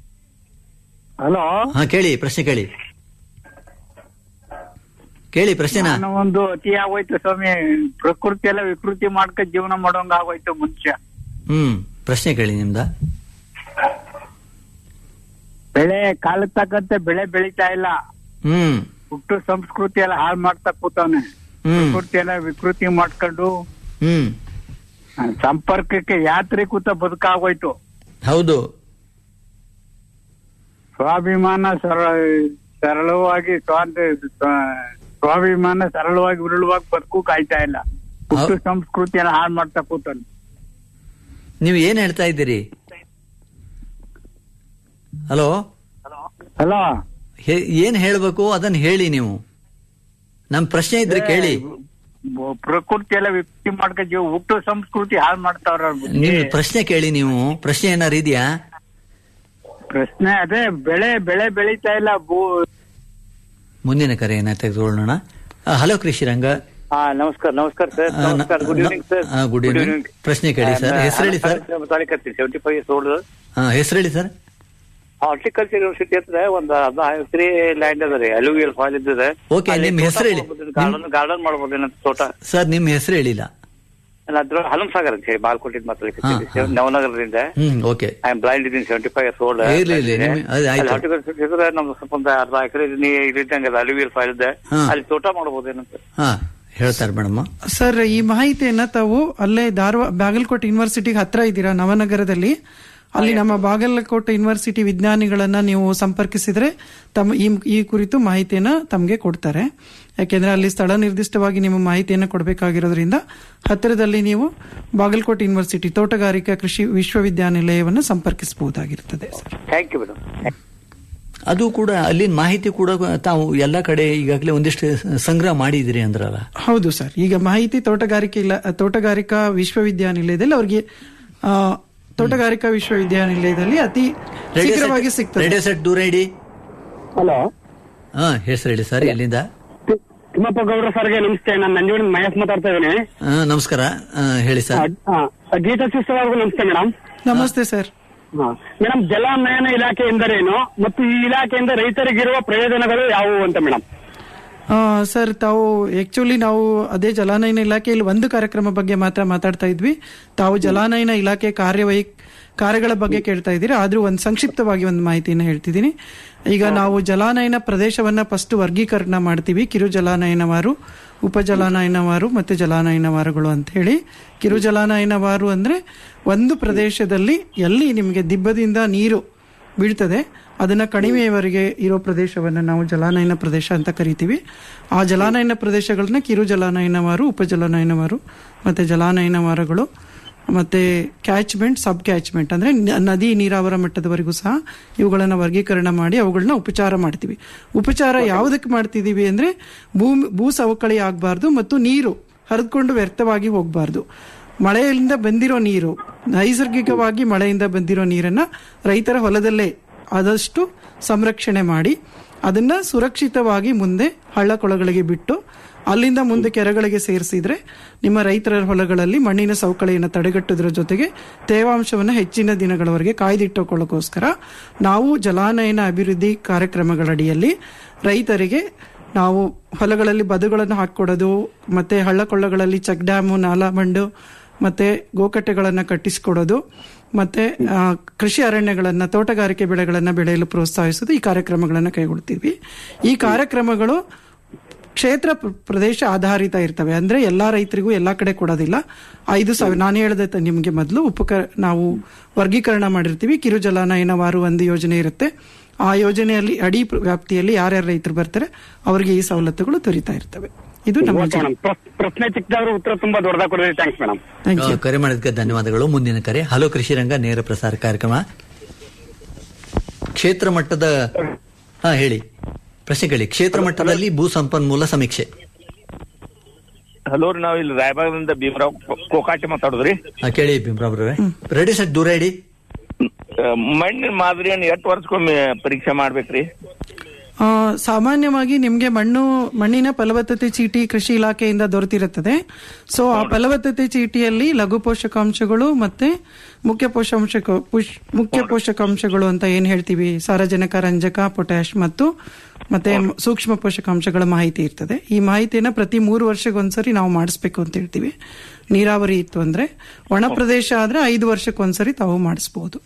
ಹಲೋ ಹಾ ಕೇಳಿ ಪ್ರಶ್ನೆ ಕೇಳಿ ಕೇಳಿ ಪ್ರಶ್ನೆನಾ ನಾನು ಒಂದು ಅತಿ ಆಗೋಯ್ತು ಸ್ವಾಮಿ ಪ್ರಕೃತಿ ಎಲ್ಲ ವಿಕೃತಿ ಮಾಡ್ಕ ಜೀವನ ಮಾಡೋಂಗ ಆಗೋಯ್ತು ಮನುಷ್ಯ ಹ್ಮ್ ಪ್ರಶ್ನೆ ಕೇಳಿ ನಿಮ್ದ ಬೆಳೆ ಕಾಲಕ್ಕೆ ತಕ್ಕಂತೆ ಬೆಳೆ ಬೆಳಿತಾ ಇಲ್ಲ ಹ್ಮ್ ಹುಟ್ಟು ಸಂಸ್ಕೃತಿ ಎಲ್ಲ ಹಾಳು ಮಾಡ್ತಾ ಕೂತವನೆ ಹ್ಮ್ ಪ್ರಕೃತಿ ಎಲ್ಲ ವಿಕೃತಿ ಮಾಡ್ಕೊಂಡು ಹ್ಮ್ ಆ, ಸಂಪರ್ಕಕ್ಕೆ ಯಾತ್ರೆ ಕೂತ ಬದುಕಾಗೋಯ್ತು ಹೌದು ಸ್ವಾಭಿಮಾನ ಸರಳ ಸರಳವಾಗಿ ಸ್ವಾತಂತ್ರ್ಯ ಸ್ವ- ಸ್ವಾಭಿಮಾನ ಸರಳವಾಗಿ ಉರುಳುವಾಗಿ ಬದುಕು ಕಾಯ್ತಾ ಇಲ್ಲ ಹುಟ್ಟು ಹೌ- ಸಂಸ್ಕೃತಿ ಎಲ್ಲ ಹಾಳು ಮಾಡ್ತಾ ಕೂತಾನೆ ನೀವು ಏನ್ ಹೇಳ್ತಾ ಇದ್ದೀರಿ ಹಲೋ ಹಲೋ ಏನ್ ಹೇಳ್ಬೇಕು ಅದನ್ನ ಹೇಳಿ ನೀವು ನಮ್ ಪ್ರಶ್ನೆ ಇದ್ರೆ ಕೇಳಿ ಬ- ಪ್ರಕೃತಿ ಎಲ್ಲ ವಿಕೃತಿ ಮಾಡ್ಕ ಜೀವ ಹುಟ್ಟು ಸಂಸ್ಕೃತಿ ಹಾಳು ಮಾಡ್ತಾವ್ರ ಅವ್ರ್ ಬುದ್ಧಿ. ನೀವು ಪ್ರಶ್ನೆ ಕೇಳಿ ನೀವು ಪ್ರಶ್ನೆ ಏನಾರು ಇದೆಯಾ ಪ್ರಶ್ನೆ ಅದೇ ಬೆಳೆ ಬೆಳೆ ಬೆಳೀತಾ ಇಲ್ಲ ಭೂ ಮುಂದಿನ ಕರೆಯನ್ನ ತೆಗೆದುಕೊಳ್ಳೋಣ ಆ, ಹಲೋ ಕೃಷಿ ರಂಗ ಹಾ ನಮಸ್ಕಾರ ನಮಸ್ಕಾರ ಸರ್ ಆ, ನ- ನಮಸ್ಕಾರ ಗುಡ್ ಈವ್ನಿಂಗ್ ಸರ್ ಆ, good evening. ಪ್ರಶ್ನೆ ಕೇಳಿ ಸರ್. ಹೆಸ್ರು ಹೇಳಿ sir. Talikatti seventy five years old ಹೆಸರು ಹೇಳಿ ಸರ್ ಹಾರ್ಟಿಕಲ್ಚರ್ ಯೂನಿವರ್ಸಿಟಿ ಹತ್ರ ಒಂದು ಅರ್ಧ ಎಕರೆ ಲ್ಯಾಂಡ್ ಅದ ರೀ ಅಲುವಿಯಲ್ ಫಾಲ್ ಇದ್ದದೆ Okay, ನಿಮ್ ಹೆಸ್ರು ಹೇಳಿ. ಗಾರ್ಡನ್ ಗಾರ್ಡನ್ ಮಾಡ್ಬೋದೇನಂತ ತೋಟ ಸರ್ ನಿಮ್ಮ ಹೆಸರು ಹೇಳಿಲ್ಲ ಅದ್ರ ಹಲಂ ಸಾಗರ್ ಅಂತ ಹೇಳಿ ಬಾಲ್ಕೋಟಿದ್ ಮಾತಾಡ್ಲಿಕ್ಕೆ ಹಾ, ನವನಗರದಿಂದ hmm okay I am blind ಇದೀನಿ ಸೆವೆಂಟಿ ಫೈವ್ ಇಯರ್ಸ್ ಓಲ್ಡ್ ಇರ್ಲಿ, ಇರ್ಲಿ, ನಿಮ್ಗೆ- ಅದು ಆಯ್ತು. ಹಾರ್ಟಿಕಲ್ಚರ್ ಇದ್ರೆ ನಮ್ದು ಸ್ವಲ್ಪ ಒಂದು ಅರ್ಧ ಎಕರೆ ಇದ್ದಂಗೆ ಅಲುವಿಯಲ್ ಫಾಲ್ ಇದೆ ಹಾ. ಅಲ್ಲಿ ತೋಟ ಮಾಡ್ಬೋದೇನಂತ ಹಾ ಹೇಳ್ತಾರೆ ಮೇಡಮ್ ಸರ್ ಈ ಮಾಹಿತಿಯನ್ನ ತಾವು ಅಲ್ಲೇ ಧಾರವಾಡ ಬಾಗಲಕೋಟೆ ಯೂನಿವರ್ಸಿಟಿಗೆ ಹತ್ರ ಇದ್ದೀರಾ ನವನಗರದಲ್ಲಿ ಅಲ್ಲಿ ನಮ್ಮ ಬಾಗಲಕೋಟೆ ಯೂನಿವರ್ಸಿಟಿ ವಿಜ್ಞಾನಿಗಳನ್ನ ನೀವು ಸಂಪರ್ಕಿಸಿದ್ರೆ ತಮ್ಮ ಈ ಈ ಕುರಿತು ಮಾಹಿತಿಯನ್ನ ತಮಗೆ ಕೊಡ್ತಾರೆ ಯಾಕೆಂದ್ರೆ ಅಲ್ಲಿ ಸ್ಥಳ ನಿರ್ದಿಷ್ಟವಾಗಿ ನಿಮ್ಮ ಮಾಹಿತಿಯನ್ನ ಕೊಡಬೇಕಾಗಿರೋದ್ರಿಂದ ಹತ್ತಿರದಲ್ಲಿ ನೀವು ಬಾಗಲಕೋಟೆ ಯೂನಿವರ್ಸಿಟಿ ತೋಟಗಾರಿಕಾ ಕೃಷಿ ವಿಶ್ವವಿದ್ಯಾನಿಲಯವನ್ನು ಸಂಪರ್ಕಿಸಬಹುದಾಗಿರುತ್ತದೆ ಸರ್ ಥ್ಯಾಂಕ್ ಯು ಮೇಡಮ್ ಅದು ಕೂಡ ಅಲ್ಲಿನ ಮಾಹಿತಿ ಕೂಡ ತಾವು ಎಲ್ಲ ಕಡೆ ಈಗಾಗಲೇ ಒಂದಿಷ್ಟು ಸಂಗ್ರಹ ಮಾಡಿದಿರಿ ಅಂದ್ರಲ್ಲ ಹೌದು ಸರ್ ಈಗ ಮಾಹಿತಿ ತೋಟಗಾರಿಕೆ ಇಲ್ಲ ತೋಟಗಾರಿಕಾ ವಿಶ್ವವಿದ್ಯಾನಿಲಯದಲ್ಲಿ ಅವ್ರಿಗೆ ಆ, ತೋಟಗಾರಿಕಾ ವಿಶ್ವವಿದ್ಯಾನಿಲಯದಲ್ಲಿ ಅತಿ ಶೀಘ್ರವಾಗಿ ಸಿಗ್ತದೆ ರೇಡಿಯೋ ಸೆಟ್ ದೂರ ಇಡಿ ಹಲೋ ಹಾ ಹೆಸರು ಹೇಳಿ ಸರ್ ಎಲ್ಲಿಂದ ತಿಮ್ಮಪ್ಪ ಗೌಡ್ರ ಸರ್ಗೆ ನಮಸ್ತೆ ನಾನು ನಂಜುವಡಿನ ಮಹೇಶ್ ಮಾತಾಡ್ತಾ ಇದ್ದೀನಿ ಆ, ನಮಸ್ಕಾರ ಆ, ಹೇಳಿ ಸರ್ ಗೀತಾ ಸಿಸ್ಟರ್ ಅವ್ರಿಗೂ ನಮಸ್ತೆ ಮೇಡಮ್ ನಮಸ್ತೆ ಸರ್ ಮೇಡಮ್ ಜಲನಯನ ಇಲಾಖೆ ಎಂದರೇನು ಮತ್ತು ಈ ಇಲಾಖೆಯಿಂದ ರೈತರಿಗಿರುವ ಪ್ರಯೋಜನಗಳು ಯಾವುವು ಅಂತ ಮೇಡಮ್ ಆ, ಸರ್ ತಾವು ಆಕ್ಚುಲಿ ನಾವು ಅದೇ ಜಲಾನಯನ ಇಲಾಖೆಯಲ್ಲಿ ಒಂದು ಕಾರ್ಯಕ್ರಮ ಬಗ್ಗೆ ಮಾತ್ರ ಮಾತಾಡ್ತಾ ಇದ್ವಿ ತಾವು ಜಲಾನಯನ ಇಲಾಖೆ ಕಾರ್ಯವೈ ಕಾರ್ಯಗಳ ಬಗ್ಗೆ ಕೇಳ್ತಾ ಇದ್ದೀರಾ ಆದ್ರೂ ಒಂದು ಸಂಕ್ಷಿಪ್ತವಾಗಿ ಒಂದು ಮಾಹಿತಿಯನ್ನು ಹೇಳ್ತಿದ್ದೀನಿ ಈಗ ನಾವು ಜಲಾನಯನ ಪ್ರದೇಶವನ್ನ ಫಸ್ಟ್ ವರ್ಗೀಕರಣ ಮಾಡ್ತೀವಿ ಕಿರು ಜಲಾನಯನವಾರು ಉಪ ಜಲಾನಯನವಾರು ಮತ್ತೆ ಜಲಾನಯನವಾರುಗಳು ಅಂತ ಹೇಳಿ ಕಿರು ಜಲಾನಯನವಾರು ಅಂದ್ರೆ ಒಂದು ಪ್ರದೇಶದಲ್ಲಿ ಎಲ್ಲಿ ನಿಮಗೆ ದಿಬ್ಬದಿಂದ ನೀರು ಬೀಳ್ತದೆ ಅದನ್ನ ಕಣಿವೆಯವರೆಗೆ ಇರೋ ಪ್ರದೇಶವನ್ನ ನಾವು ಜಲಾನಯನ ಪ್ರದೇಶ ಅಂತ ಕರಿತೀವಿ ಆ ಜಲಾನಯನ ಪ್ರದೇಶಗಳನ್ನ ಕಿರು ಜಲಾನಯನವಾರು ಉಪ ಜಲಾನಯನವಾರು ಮತ್ತೆ ಜಲಾನಯನವಾರಗಳು ಮತ್ತೆ ಕ್ಯಾಚ್ಮೆಂಟ್ ಸಬ್ ಕ್ಯಾಚ್ಮೆಂಟ್ ಅಂದ್ರೆ ನ- ನದಿ ನೀರಾವರ ಮಟ್ಟದವರೆಗೂ ಸಹ ಇವುಗಳನ್ನ ವರ್ಗೀಕರಣ ಮಾಡಿ ಅವುಗಳನ್ನ ಉಪಚಾರ ಮಾಡ್ತೀವಿ ಉಪಚಾರ ಯಾವುದಕ್ಕೆ ಮಾಡ್ತಿದೀವಿ ಅಂದ್ರೆ ಭೂಮಿ ಭೂ ಸವಕಳಿ ಆಗಬಾರ್ದು ಮತ್ತು ನೀರು ಹರಿದುಕೊಂಡು ವ್ಯರ್ಥವಾಗಿ ಹೋಗಬಾರ್ದು ಮಳೆಯಿಂದ ಬಂದಿರೋ ನೀರು ನೈಸರ್ಗಿಕವಾಗಿ ಮಳೆಯಿಂದ ಬಂದಿರೋ ನೀರನ್ನ ರೈತರ ಹೊಲದಲ್ಲೇ ಆದಷ್ಟು ಸಂರಕ್ಷಣೆ ಮಾಡಿ ಅದನ್ನ ಸುರಕ್ಷಿತವಾಗಿ ಮುಂದೆ ಹಳ್ಳ ಕೊಳಗಳಿಗೆ ಬಿಟ್ಟು ಅಲ್ಲಿಂದ ಮುಂದೆ ಕೆರೆಗಳಿಗೆ ಸೇರಿಸಿದ್ರೆ ನಿಮ್ಮ ರೈತರ ಹೊಲಗಳಲ್ಲಿ ಮಣ್ಣಿನ ಸವಕಳಿಯನ್ನು ತಡೆಗಟ್ಟುವುದರ ಜೊತೆಗೆ ತೇವಾಂಶವನ್ನು ಹೆಚ್ಚಿನ ದಿನಗಳವರೆಗೆ ಕಾಯ್ದಿಟ್ಟುಕೊಳ್ಳೋಕ್ಕೋಸ್ಕರ ನಾವು ಜಲಾನಯನ ಅಭಿವೃದ್ಧಿ ಕಾರ್ಯಕ್ರಮಗಳಡಿಯಲ್ಲಿ ರೈತರಿಗೆ ನಾವು ಹೊಲಗಳಲ್ಲಿ ಬದುಗಳನ್ನು ಹಾಕೊಡೋದು ಮತ್ತೆ ಹಳ್ಳ ಕೊಳ್ಳಗಳಲ್ಲಿ ಚೆಕ್ ಡ್ಯಾಮು ನಾಲಾ ಬಂಡು ಮತ್ತೆ ಗೋಕಟ್ಟೆಗಳನ್ನು ಕಟ್ಟಿಸಿಕೊಡೋದು ಮತ್ತೆ ಆ, ಕೃಷಿ ಅರಣ್ಯಗಳನ್ನ ತೋಟಗಾರಿಕೆ ಬೆಳೆಗಳನ್ನ ಬೆಳೆಯಲು ಪ್ರೋತ್ಸಾಹಿಸೋದು ಈ ಕಾರ್ಯಕ್ರಮಗಳನ್ನು ಕೈಗೊಳ್ತೀವಿ ಈ ಕಾರ್ಯಕ್ರಮಗಳು ಕ್ಷೇತ್ರ ಪ್ರ- ಪ್ರದೇಶ ಆಧಾರಿತ ಇರ್ತವೆ ಅಂದ್ರೆ ಎಲ್ಲಾ ರೈತರಿಗೂ ಎಲ್ಲಾ ಕಡೆ ಕೊಡೋದಿಲ್ಲ ಐದು ಸಾವಿರ ನಾನು ಹೇಳಿದೆ ತ- ನಿಮ್ಗೆ ಮೊದಲು ಉಪಕ ನಾವು ವರ್ಗೀಕರಣ ಮಾಡಿರ್ತೀವಿ ಕಿರು ಜಲಾನಯನವಾರು ಒಂದು ಯೋಜನೆ ಇರುತ್ತೆ ಆ ಯೋಜನೆಯಲ್ಲಿ ಅಡಿ ಪ್ರ- ವ್ಯಾಪ್ತಿಯಲ್ಲಿ ಯಾರ್ಯಾರು ರೈತರು ಬರ್ತಾರೆ ಅವರಿಗೆ ಈ ಸವಲತ್ತುಗಳು ದೊರೀತಾ ಇರ್ತವೆ ಇದು ನಮ್ಮ ಓಕೆ ಮೇಡಮ್ ಪ್ರಶ್ನೆ ಚಿಕ್ಕದಾದ್ರೂ ಉತ್ತರ ತುಂಬಾ ದೊಡ್ಡದಾಗಿ ಕೊಡಿದ್ರಿ ಥ್ಯಾಂಕ್ಸ್ ಮೇಡಮ್ ಥ್ಯಾಂಕ್ ಯು ಆ, ಕರೆ ಮಾಡಿದ್ದಕ್ಕೆ ಧನ್ಯವಾದಗಳು ಮುಂದಿನ ಕರೆ ಹಲೋ ಕೃಷಿ ರಂಗ ನೇರ ಪ್ರಸಾರ ಕಾರ್ಯಕ್ರಮ ಕ್ಷೇತ್ರ ಮಟ್ಟದ ಹಾ ಹೇಳಿ ಪ್ರಶ್ನೆ ಕೇಳಿ ಕ್ಷೇತ್ರ ಮಟ್ಟದಲ್ಲಿ ಭೂ ಸಂಪನ್ಮೂಲ ಸಮೀಕ್ಷೆ ಹಲೋ ರೀ ನಾವು ಇಲ್ಲಿ ರಾಯಬಾಗದಿಂದ ಭೀಮರಾವ್ ಕೋ- ಕೋಕಾಟಿ ಮಾತಾಡುದ್ರಿ ಆ, ಕೇಳಿ ಭೀಮರಾವ್ರವ್ರೆ ರೆಡಿ ಸೆಟ್ ದೂರ ಇಡಿ ಆ, ಮಣ್ಣಿನ ಮಾದರಿಯನ್ನು ಎಷ್ಟು ವರ್ಷಕ್ಕೊಮ್ಮೆ ಪರೀಕ್ಷೆ ಮಾಡ್ಬೇಕ್ರಿ ಆ, ಸಾಮಾನ್ಯವಾಗಿ ನಿಮ್ಗೆ ಮಣ್ಣು ಮಣ್ಣಿನ ಫಲವತ್ತತೆ ಚೀಟಿ ಕೃಷಿ ಇಲಾಖೆಯಿಂದ ದೊರೆತಿರುತ್ತದೆ ಸೊ ಆ ಫಲವತ್ತತೆ ಚೀಟಿಯಲ್ಲಿ ಲಘು ಪೋಷಕಾಂಶಗಳು ಮತ್ತೆ ಮುಖ್ಯ ಪೋಷಾಂಶ ಪುಷ್- ಮುಖ್ಯ ಪೋಷಕಾಂಶಗಳು ಅಂತ ಏನ್ ಹೇಳ್ತೀವಿ ಸಾರಜನಕ ರಂಜಕ ಪೊಟ್ಯಾಶ್ ಮತ್ತು ಮತ್ತೆ ಸೂಕ್ಷ್ಮ ಪೋಷಕಾಂಶಗಳ ಮಾಹಿತಿ ಇರ್ತದೆ ಈ ಮಾಹಿತಿಯನ್ನ ಪ್ರತಿ ಮೂರು ವರ್ಷಕ್ಕೊಂದ್ಸರಿ ನಾವು ಮಾಡಿಸ್ಬೇಕು ಅಂತ ಹೇಳ್ತೀವಿ ನೀರಾವರಿ ಇತ್ತು ಅಂದ್ರೆ ಒಣ ಪ್ರದೇಶ ಆದ್ರೆ ಐದು ವರ್ಷಕ್ಕೊಂದ್ಸರಿ ತಾವು ಮಾಡಿಸಬಹುದು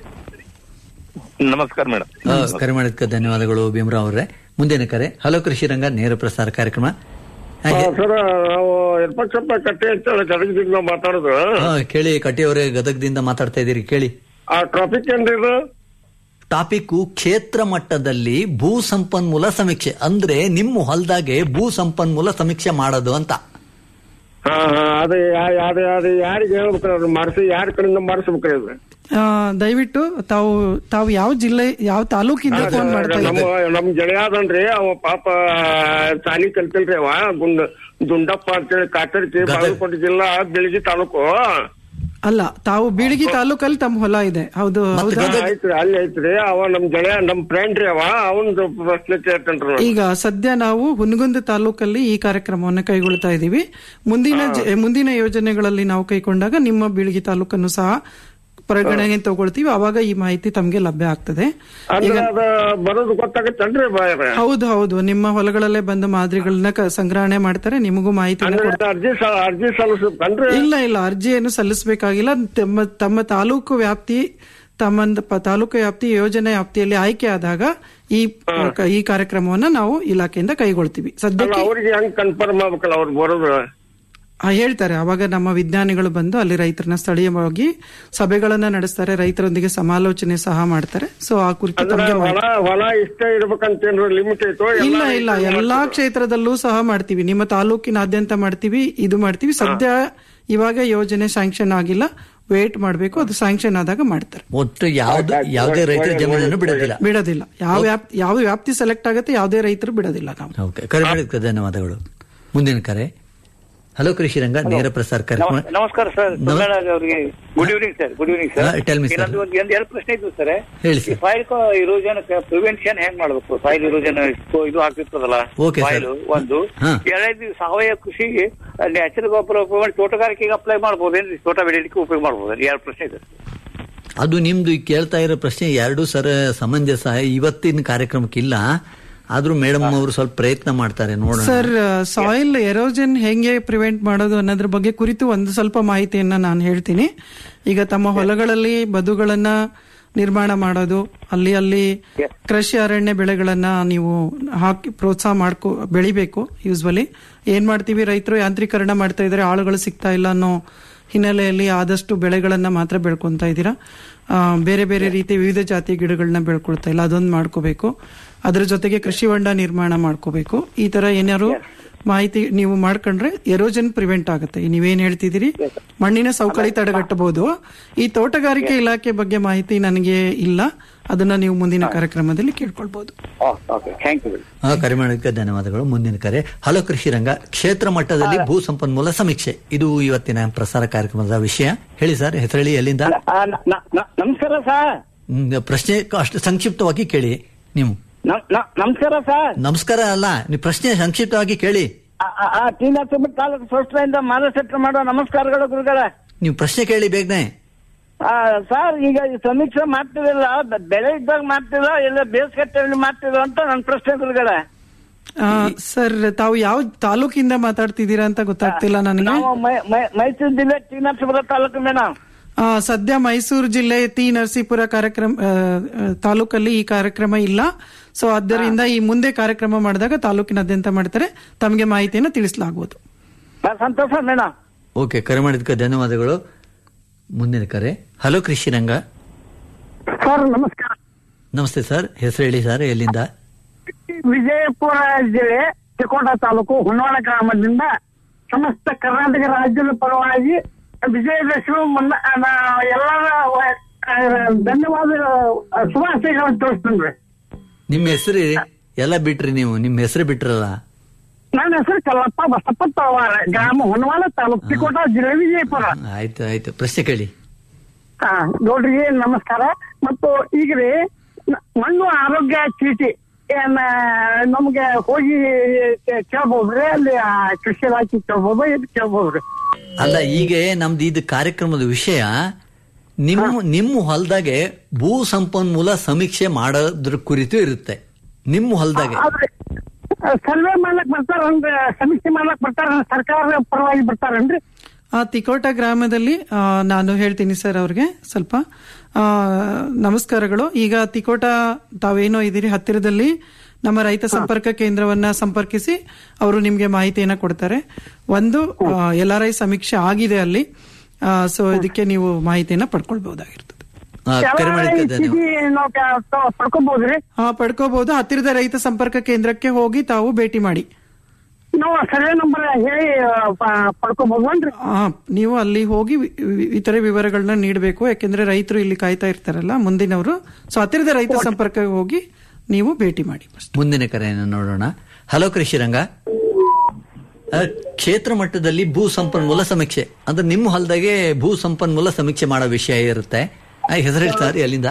ನಮಸ್ಕಾರ ಮೇಡಮ್ ಆ, ಕರೆ ಮಾಡಿದ್ದಕ್ಕೆ ಧನ್ಯವಾದಗಳು ಭೀಮರಾವ್ ಅವರೇ ಮುಂದಿನ ಕರೆ ಹಲೋ ಕೃಷಿ ರಂಗ ನೇರ ಪ್ರಸಾರ ಕಾರ್ಯಕ್ರಮ ಹಾಗೆ ಸರ್ ನಾವು ಯರ್ಪಕ್ಷಪ್ಪ ಕಟ್ಟೆ ಅಂತೇಳಿ ಗದಗದಿಂದ ಮಾತಾಡೋದು ಆ, ಕೇಳಿ ಕಟ್ಟಿಯವರೇ ಗದಗದಿಂದ ಮಾತಾಡ್ತಾ ಇದ್ದೀರಿ ಕೇಳಿ ಆ ಟ್ರಾಫಿಕ್ ಏನ್ರಿ ಇದು ಟಾಪಿಕ್ ಕ್ಷೇತ್ರ ಮಟ್ಟದಲ್ಲಿ ಭೂ ಸಂಪನ್ಮೂಲ ಸಮೀಕ್ಷೆ ಅಂದ್ರೆ ನಿಮ್ಮ ಹೊಲದಾಗೆ ಭೂ ಸಂಪನ್ಮೂಲ ಸಮೀಕ್ಷೆ ಮಾಡೋದು ಅಂತ ಹಾ ಹಾ ಅದು ಯಾ- ಯಾರು ಯಾರು ಯಾರಿಗೆ ಹೇಳ್ಬೇಕ್ರಿ ಅದು ಮಾಡಿಸಿ ಯಾರ ಕಡೆಯಿಂದ ಮಾಡಿಸ್ಬೇಕ್ರಿ ಅದು ಆ, ದಯವಿಟ್ಟು ತಾವು ತಾವು ಯಾವ ಜಿಲ್ಲೆ ಯಾವ ತಾಲೂಕಿಂದ ಫೋನ್ ಮಾಡ್ತಾ ನಮ್ಮ ಇದ್ದೀರಿ ನಮ್ ಗೆಳೆಯಾದನ್ರಿ ಅವ ಪಾಪ ಸಾಲಿ ಕಲ್ತಿಲ್ರಿ ಅವ ಗುಂಡ ದುಂಡಪ್ಪ ಅಂತೇಳಿ ಕಾತರ್ಕಿ ಬಾಗಲಕೋಟೆ ಜಿಲ್ಲಾ ಬೆಳಗಿ ತಾಲೂಕು ಅಲ್ಲ ತಾವು ಬೀಳಗಿ ತಾಲೂಕಲ್ಲಿ ತಮ್ಮ ಹೊಲ ಇದೆ ಹೌದು ಹೌದಾ ಹಾ, ಐತ್ರಿ ಅಲ್ಲಿ ಐತ್ರಿ ಅವ ನಮ್ ಗೆಳೆಯ ನಮ್ ಫ್ರೆಂಡ್ ರೀ ಅವ ಅವನ್ ಪ್ರಶ್ನೆ ಕೇಳ್ತೇನ್ರಿ ನಾನು. ಈಗ ಸದ್ಯ ನಾವು ಹುನಗುಂದ ತಾಲೂಕಲ್ಲಿ ಈ ಕಾರ್ಯಕ್ರಮವನ್ನು ಕೈಗೊಳ್ತಾ ಇದ್ದೀವಿ ಮುಂದಿನ ಜ- ಮುಂದಿನ ಯೋಜನೆಗಳಲ್ಲಿ ನಾವು ಕೈಗೊಂಡಾಗ ನಿಮ್ಮ ಬೀಳಗಿ ತಾಲೂಕನ್ನು ಸಹ ಪರಿಗಣನೆ ತಗೊಳ್ತೀವಿ ಅವಾಗ ಈ ಮಾಹಿತಿ ತಮಗೆ ಲಭ್ಯ ಆಗ್ತದೆ ಅಂದ್ರೆ ಅದ ಬರೋದು ಗೊತ್ತಾಗತ್ತೇನ್ರಿ ಬಾಯ್ರೆ ಹೌದು ಹೌದು ನಿಮ್ಮ ಹೊಲಗಳಲ್ಲೇ ಬಂದು ಮಾದರಿಗಳನ್ನ ಕ- ಸಂಗ್ರಹಣೆ ಮಾಡ್ತಾರೆ ನಿಮಗೂ ಮಾಹಿತಿ ಅಂದ್ರೆ ಅರ್ಜಿ ಸ- ಅರ್ಜಿ ಸಲ್ಲಿಸ್ಬೇಕನ್ರಿ ಇಲ್ಲ ಇಲ್ಲ ಅರ್ಜಿಯನ್ನು ಸಲ್ಲಿಸಬೇಕಾಗಿಲ್ಲ ತಮ್ಮ ತಮ್ಮ ತಾಲೂಕು ವ್ಯಾಪ್ತಿ ತಮ್ಮ ಪ- ತಾಲೂಕು ವ್ಯಾಪ್ತಿ ಯೋಜನೆ ವ್ಯಾಪ್ತಿಯಲ್ಲಿ ಆಯ್ಕೆ ಆದಾಗ ಈ ಈ ಕಾರ್ಯಕ್ರಮವನ್ನ ನಾವು ಇಲಾಖೆಯಿಂದ ಕೈಗೊಳ್ತೀವಿ ಅಲ್ಲ ಸದ್ಯಕ್ಕೆ ಅವ್ರಿಗೆ ಹೆಂಗ್ ಕನ್ಫರ್ಮ್ ಆಗ್ಬೇಕಲ್ಲ ಅವ್ರು ಬರೋದು ಆ, ಹೇಳ್ತಾರೆ ಅವಾಗ ನಮ್ಮ ವಿಜ್ಞಾನಿಗಳು ಬಂದು ಅಲ್ಲಿ ರೈತರನ್ನ ಸ್ಥಳೀಯವಾಗಿ ಸಭೆಗಳನ್ನ ನಡೆಸ್ತಾರೆ ರೈತರೊಂದಿಗೆ ಸಮಾಲೋಚನೆ ಸಹ ಮಾಡ್ತಾರೆ ಸೊ ಆ ಕುರಿತು ಅಂದ್ರೆ ತಮಗೆ ಹೊಲ ಹೊಲ ಇಷ್ಟೇ ಇರ್ಬೇಕಂತೇನ್ರಿ ಲಿಮಿಟ್ ಐತೋ ಇಲ್ಲ ಇಲ್ಲ ಎಲ್ಲಾ ಕ್ಷೇತ್ರದಲ್ಲೂ ಸಹ ಮಾಡ್ತೀವಿ ನಿಮ್ಮ ತಾಲೂಕಿನಾದ್ಯಂತ ಮಾಡ್ತೀವಿ ಇದು ಮಾಡ್ತೀವಿ ಸದ್ಯ ಇವಾಗ ಯೋಜನೆ ಸ್ಯಾಂಕ್ಷನ್ ಆಗಿಲ್ಲ ವೇಟ್ ಮಾಡಬೇಕು ಅದು ಸ್ಯಾಂಕ್ಷನ್ ಆದಾಗ ಮಾಡ್ತಾರೆ ಒಟ್ಟು ಯಾವ್ದು ಯಾವುದೇ ರೈತರ ಜಮೀನನ್ನು ಬಿಡೋದಿಲ್ಲ ಬಿಡೋದಿಲ್ಲ ಯಾವ ವ್ಯಾಪ್ತಿ ಯಾವ ವ್ಯಾಪ್ತಿ ಸೆಲೆಕ್ಟ್ ಆಗುತ್ತೆ ಯಾವುದೇ ರೈತರು ಬಿಡೋದಿಲ್ಲ ನಾವು ಓಕೆ ಕರೆ ಮಾಡಿದ್ದಕ್ಕೆ ಧನ್ಯವಾದಗಳು ಮುಂದಿನ ಕರೆ ಹಲೋ ಕೃಷಿ ರಂಗ ನೇರ ಪ್ರಸಾರ ಕಾರ್ಯಕ್ರಮ ನಮಸ್- ನಮಸ್ಕಾರ ಸರ್ ನಮ- ಸುಬ್ರಹ್ಮಣ್ಯ ಅವರಿಗೆ good evening sir good evening sir ಹಾ, tell me, sir. ಇನ್ನೊಂದು ಒಂದು ಒಂದು ಎರಡು ಪ್ರಶ್ನೆ ಇದ್ವು ಸರ್ ಹೇಳಿ sir. ಫೈಲ್ ಇರೋಜನ್ ಪ್ರಿವೆನ್ಷನ್ ಹೆಂಗ್ ಮಾಡ್ಬೇಕು ಫೈಲ್ ಇರೋಜನ್ ಇದು ಆಗ್ತಿರ್ತದಲ್ಲ Okay, sir. ಫೈಲ್ ಒಂದು ಹಾ. ಎರಡನೇದು ಸಾವಯವ ಕೃಷಿಗೆ ನ್ಯಾಚುರಲ್ ಗೊಬ್ಬರ ಉಪಯೋಗ ತೋಟಗಾರಿಕೆಗೆ ಅಪ್ಲೈ ಮಾಡ್ಬೋದೇನ್ರಿ ತೋಟ ಬೆಳೆಯಲಿಕ್ಕೆ ಉಪಯೋಗ ಮಾಡ್ಬೋದು ಎರಡು ಪ್ರಶ್ನೆ ಇದೆ ಅದು ನಿಮ್ದು ಈ ಕೇಳ್ತಾ ಇರೋ ಪ್ರಶ್ನೆ ಎರಡು ಸರ ಸಮಂಜಸ ಇವತ್ತಿನ ಕಾರ್ಯಕ್ರಮಕ್ಕಿಲ್ಲ ಆದ್ರೂ ಮೇಡಮ್ ಅವರು ಸ್ವಲ್ಪ ಪ್ರಯತ್ನ ಮಾಡ್ತಾರೆ ನೋಡೋಣ ಸರ್ ಸಾಯಿಲ್ ಎರೋಜನ್ ಹೆಂಗೆ ಪ್ರಿವೆಂಟ್ ಮಾಡೋದು ಅನ್ನೋದ್ರ ಬಗ್ಗೆ ಕುರಿತು ಒಂದು ಸ್ವಲ್ಪ ಮಾಹಿತಿಯನ್ನ ನಾನು ಹೇಳ್ತೀನಿ ಈಗ ತಮ್ಮ ಹೊಲಗಳಲ್ಲಿ ಬದುಗಳನ್ನ ನಿರ್ಮಾಣ ಮಾಡೋದು ಅಲ್ಲಿ ಅಲ್ಲಿ ಕೃಷಿ ಅರಣ್ಯ ಬೆಳೆಗಳನ್ನ ನೀವು ಹಾಕಿ ಪ್ರೋತ್ಸಾಹ ಮಾಡ್ಕೊ ಬೆಳಿಬೇಕು ಯೂಸ್ವಲಿ ಏನ್ ಮಾಡ್ತೀವಿ ರೈತರು ಯಾಂತ್ರೀಕರಣ ಮಾಡ್ತಾ ಇದ್ದಾರೆ ಆಳುಗಳು ಸಿಗ್ತಾ ಇಲ್ಲ ಅನ್ನೋ ಹಿನ್ನೆಲೆಯಲ್ಲಿ ಆದಷ್ಟು ಬೆಳೆಗಳನ್ನ ಮಾತ್ರ ಬೆಳ್ಕೊಂತ ಇದ್ದೀರಾ ಆ, ಬೇರೆ ಬೇರೆ ರೀತಿ ವಿವಿಧ ಜಾತಿಯ ಗಿಡಗಳನ್ನ ಬೆಳ್ಕೊಳ್ತಾ ಇಲ್ಲ ಅದೊಂದು ಮಾಡ್ಕೋಬೇಕು ಅದ್ರ ಜೊತೆಗೆ ಕೃಷಿ ಹೊಂಡ ನಿರ್ಮಾಣ ಮಾಡ್ಕೋಬೇಕು ಈ ತರ ಏನಾದ್ರು ಮಾಹಿತಿ ನೀವು ಮಾಡ್ಕೊಂಡ್ರೆ ಎರೋಜನ್ ಪ್ರಿವೆಂಟ್ ಆಗುತ್ತೆ ನೀವೇನ್ ಹೇಳ್ತಿದ್ದೀರಿ ಮಣ್ಣಿನ ಸವಕಳಿ ತಡೆಗಟ್ಟಬಹುದು ಈ ತೋಟಗಾರಿಕೆ ಇಲಾಖೆ ಬಗ್ಗೆ ಮಾಹಿತಿ ನನಗೆ ಇಲ್ಲ ಅದನ್ನ ನೀವು ಮುಂದಿನ ಕಾರ್ಯಕ್ರಮದಲ್ಲಿ ಕೇಳ್ಕೊಳ್ಬಹುದು ಓಕೆ ಥ್ಯಾಂಕ್ ಯು ಆ, ಕರೆ ಮಾಡೋದಕ್ಕೆ ಧನ್ಯವಾದಗಳು ಮುಂದಿನ ಕರೆ ಹಲೋ ಕೃಷಿ ರಂಗ ಕ್ಷೇತ್ರ ಮಟ್ಟದಲ್ಲಿ ಭೂ ಸಂಪನ್ಮೂಲ ಸಮೀಕ್ಷೆ ಇದು ಇವತ್ತಿನ ಪ್ರಸಾರ ಕಾರ್ಯಕ್ರಮದ ವಿಷಯ ಹೇಳಿ ಸರ್ ಹೆಸರಳಿ ಎಲ್ಲಿಂದ ನಮಸ್ಕಾರ ಸರ್ ಹ್ಮ್, ಪ್ರಶ್ನೆ ಅಷ್ಟು ಸಂಕ್ಷಿಪ್ತವಾಗಿ ಕೇಳಿ ನೀವು ನಮಸ್ಕಾರ ಸರ್ ನಮಸ್ಕಾರ ಅಲ್ಲ ನೀವು ಪ್ರಶ್ನೆ ಸಂಕ್ಷಿಪ್ತವಾಗಿ ಕೇಳಿ ಟಿ ನರಸಿಂಹ ತಾಲೂಕು ಸಂಸ್ಥೆಯಿಂದ ಮಾನಸೆಟ್ಟ ಮಾಡೋ ನಮಸ್ಕಾರಗಳು ಗುರುಗಳ ನೀವು ಪ್ರಶ್ನೆ ಕೇಳಿ ಬೇಗನೆ ಸರ್ ಈಗ ಈ ಸಮೀಕ್ಷೆ ಮಾಡ್ತಿರಲ್ಲ ಬೆ- ಬೆಳೆ ಇದ್ದಾಗ ಮಾಡ್ತಿಲ್ಲ ಇಲ್ಲ ಬೇಸಿಗೆ ಟೈಮಲ್ಲಿ ಮಾಡ್ತಿಲ್ಲ ಅಂತ ನನ್ನ ಪ್ರಶ್ನೆ ಗುರುಗಳ ಆ, ಸರ್ ತಾವು ಯಾವ ತಾಲೂಕಿಂದ ಮಾತಾಡ್ತಿದ್ದೀರಾ ಅಂತ ಗೊತ್ತಾಗ್ತಿಲ್ಲ ನನಗೆ ನಾವು ಮೈ- ಮೈ- ಮೈಸೂರು ಜಿಲ್ಲೆ ಟಿ ನರಸೀಪುರ ತಾಲೂಕು ಮೇಡಮ್ ಆ, ಸದ್ಯ ಮೈಸೂರು ಜಿಲ್ಲೆ ಟಿ ನರಸೀಪುರ ಕಾರ್ಯಕ್ರಮ ಆ, ಆ, ತಾಲೂಕಲ್ಲಿ ಈ ಕಾರ್ಯಕ್ರಮ ಇಲ್ಲ ಸೊ ಆದ್ದರಿಂದ ಈ ಮುಂದೆ ಕಾರ್ಯಕ್ರಮ ಮಾಡಿದಾಗ ತಾಲೂಕಿನಾದ್ಯಂತ ಮಾಡ್ತಾರೆ ತಮಗೆ ಮಾಹಿತಿಯನ್ನು ತಿಳಿಸಲಾಗುವುದು ಸಂತೋಷ ಮೇಡಮ್ ಓಕೆ ಕರೆ ಮಾಡಿದ್ದಕ್ಕೆ ಧನ್ಯವಾದಗಳು ಮುಂದಿನ ಕರೆ ಹಲೋ ಕೃಷಿ ರಂಗ ಸರ್ ನಮಸ್ಕಾರ ನಮಸ್ತೆ ಸರ್ ಹೆಸರು ಹೇಳಿ ಸರ್ ಎಲ್ಲಿಂದ ವಿಜಯಪುರ ಜಿಲ್ಲೆ ಚಿಕೋಟ ತಾಲೂಕು ಹುಣ್ಣವಾಡ ಗ್ರಾಮದಿಂದ ಸಮಸ್ತ ಕರ್ನಾಟಕ ರಾಜ್ಯದ ಪರವಾಗಿ ವಿಜಯದಶಮಿ ಮುನ್ನ ನಾ- ಎಲ್ಲರ ವ- ಆ, ಧನ್ಯವಾದ ಆ, ಶುಭಾಶಯಗಳನ್ನು ತೋರಿಸ್ತೇನೆ ನಿಮ್ಮ ಹೆಸರು ಎಲ್ಲ ಬಿಟ್ರಿ ನೀವು ನಿಮ್ಮ ಹೆಸರು ಬಿಟ್ರಲ್ಲ ನನ್ನ ಹೆಸರು ಕಲ್ಲಪ್ಪ ಬಸಪ್ಪ ತಳವಾರ ಗ್ರಾಮ ಹುಣ್ಣವಾಡ ತಾಲೂಕು ಚಿಕೋಟ ಜಿಲ್ಲೆ ವಿಜಯಪುರ ಆಯ್ತು ಆಯ್ತು ಪ್ರಶ್ನೆ ಕೇಳಿ ಹಾ ನೋಡ್ರಿ ನಮಸ್ಕಾರ ಮತ್ತು ಈಗ ರೀ ನ- ಮಣ್ಣು ಆರೋಗ್ಯ ಚೀಟಿ ಏನ್ ನಮ್ಗೆ ಹೋಗಿ ಕೇ- ಕೇಳ್ಬೋದ್ರಿ ಅಲ್ಲಿ ಆ, ಕೃಷಿ ಇಲಾಖೆ ಕೇಳ್ಬೋದು ಇದು ಕೇಳ್ಬೋದ್ರಿ ಅಲ್ಲ ಈಗ ನಮ್ದು ಇದು ಕಾರ್ಯಕ್ರಮದ ವಿಷಯ ನಿಮ್ಮ ನಿಮ್ಮ ಹೊಲದಾಗೆ ಭೂ ಸಂಪನ್ಮೂಲ ಸಮೀಕ್ಷೆ ಮಾಡೋದ್ರ ಕುರಿತು ಇರುತ್ತೆ ನಿಮ್ಮ ಹೊಲದಾಗೆ ಆದ್ರೆ ಸರ್ವೆ ಮಾಡ್ಲಕ್ ಬರ್ತಾರನ್ರಿ ಸಮೀಕ್ಷೆ ಮಾಡ್ಲಕ್ ಬರ್ತಾರ ಸರ್ಕಾರ ಪರವಾಗಿ ಬರ್ತಾರನ್ರಿ ಆ ತಿಕೋಟ ಗ್ರಾಮದಲ್ಲಿ ಆ, ನಾನು ಹೇಳ್ತೀನಿ ಸರ್ ಅವ್ರಿಗೆ ಸ್ವಲ್ಪ ಆ, ನಮಸ್ಕಾರಗಳು ಈಗ ತಿಕೋಟ ತಾವೇನೋ ಇದ್ದೀರಿ ಹತ್ತಿರದಲ್ಲಿ ನಮ್ಮ ರೈತ ಸಂಪರ್ಕ ಕೇಂದ್ರವನ್ನ ಸಂಪರ್ಕಿಸಿ ಅವರು ನಿಮ್ಗೆ ಮಾಹಿತಿಯನ್ನ ಕೊಡ್ತಾರೆ ಒಂದು ಎಲ್ ಆರ್ ಐ ಸಮೀಕ್ಷೆ ಆಗಿದೆ ಅಲ್ಲಿ ಸೊ ಇದಕ್ಕೆ ನೀವು ಮಾಹಿತಿಯನ್ನ ಪಡ್ಕೊಳ್ಬಹುದಾಗಿರ್ತದೆ ಆ, ಕರೆ ಮಾಡಿದ್ದಕ್ಕೆ ಧನ್ಯವಾದ ಚೀಟಿ ನಾವು ಕ- ತ- ಪಡ್ಕೋಬಹುದ್ರಿ ಹಾ ಪಡ್ಕೋಬಹುದು ಹತ್ತಿರದ ರೈತ ಸಂಪರ್ಕ ಕೇಂದ್ರಕ್ಕೆ ಹೋಗಿ ತಾವು ಭೇಟಿ ಮಾಡಿ ನಾವು ಸರ್ವೆ ನಂಬರ್ ಹೇಳಿ ಪಡ್ಕೋಬಹುದನ್ರಿ ಆ, ನೀವು ಅಲ್ಲಿ ಹೋಗಿ ವಿ- ವಿ- ಇತರೆ ವಿವರಗಳನ್ನ ನೀಡಬೇಕು ಯಾಕೆಂದ್ರೆ ರೈತರು ಇಲ್ಲಿ ಕಾಯ್ತಾ ಇರ್ತಾರಲ್ಲ ಮುಂದಿನವರು ಸೊ ಹತ್ತಿರದ ರೈತ ಸಂಪರ್ಕ ಹೋಗಿ ನೀವು ಭೇಟಿ ಮಾಡಿ ಮುಂದಿನ ಕರೆಯನ್ನು ನೋಡೋಣ ಹಲೋ ಕೃಷಿ ರಂಗ ಆ, ಕ್ಷೇತ್ರ ಮಟ್ಟದಲ್ಲಿ ಭೂ ಸಂಪನ್ಮೂಲ ಸಮೀಕ್ಷೆ ಅಂದ್ರೆ ನಿಮ್ಮ ಹೊಲದಾಗೆ ಭೂ ಸಂಪನ್ಮೂಲ ಸಮೀಕ್ಷೆ ಮಾಡೋ ವಿಷಯ ಇರುತ್ತೆ ಆ, ಹೆಸರು ಹೇಳ್ತಾರೆ ಅಲ್ಲಿಂದ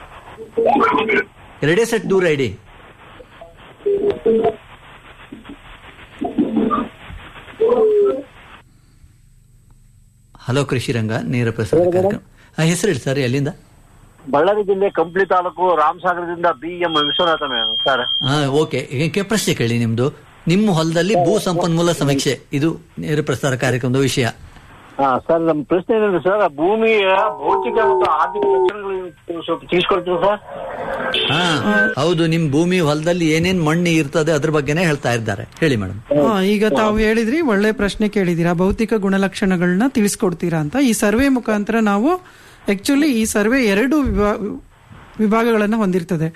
ಎರಡೇ ಸೆಟ್ ದೂರ ಇಡಿ ಹಲೋ ಕೃಷಿ ರಂಗ ನೇರ ಪ್ರಸಾರ ಕಾರ್ಯಕ್ರಮ ಆ, ಹೆಸರು ಹೇಳಿ ಸರ್ ಎಲ್ಲಿಂದ ಬಳ್ಳಾರಿ ಜಿಲ್ಲೆ ಕಂಪ್ಲಿ ತಾಲೂಕು ರಾಮಸಾಗರದಿಂದ B M Vishwanatha madam sir ಹಾ ಓಕೆ ಈಗ ಪ್ರಶ್ನೆ ಕೇಳಿ ನಿಮ್ದು ನಿಮ್ಮ ಹೊಲದಲ್ಲಿ ಭೂ ಸಂಪನ್ಮೂಲ ಸಮೀಕ್ಷೆ ಇದು ನೇರ ಪ್ರಸಾರ ಕಾರ್ಯಕ್ರಮದ ವಿಷಯ ಹಾ ಸರ್ ನಮ್ಮ ಪ್ರಶ್ನೆ ಏನಂದ್ರೆ ಸರ್ ಭೂಮಿಯ ಭೌತಿಕ ಮತ್ತು ಆರ್ಥಿಕ ಲಕ್ಷಣಗಳು ಸ್ವಲ್ಪ ತಿಳಿಸ್ಕೊಡ್ತೀರಾ ಸರ್ ಹಾ ಹೌದು ನಿಮ್ ಭೂಮಿ ಹೊಲದಲ್ಲಿ ಏನೇನ್ ಮಣ್ಣು ಇರ್ತದೆ ಅದ್ರ ಬಗ್ಗೆನೇ ಹೇಳ್ತಾ ಇದ್ದಾರೆ ಹೇಳಿ ಮೇಡಮ್ ಆ, ಈಗ ತಾವು ಹೇಳಿದ್ರಿ ಒಳ್ಳೆ ಪ್ರಶ್ನೆ ಕೇಳಿದೀರಾ ಭೌತಿಕ ಗುಣಲಕ್ಷಣಗಳನ್ನ ತಿಳಿಸ್ಕೊಡ್ತೀರಾ ಅಂತ ಈ ಸರ್ವೆ ಮುಖಾಂತರ ನಾವು ಆಕ್ಚುಲಿ ಈ ಸರ್ವೆ ಎರಡು ವಿಭಾ- ವಿಭಾಗಗಳನ್ನ ಹೊಂದಿರ್ತದೆ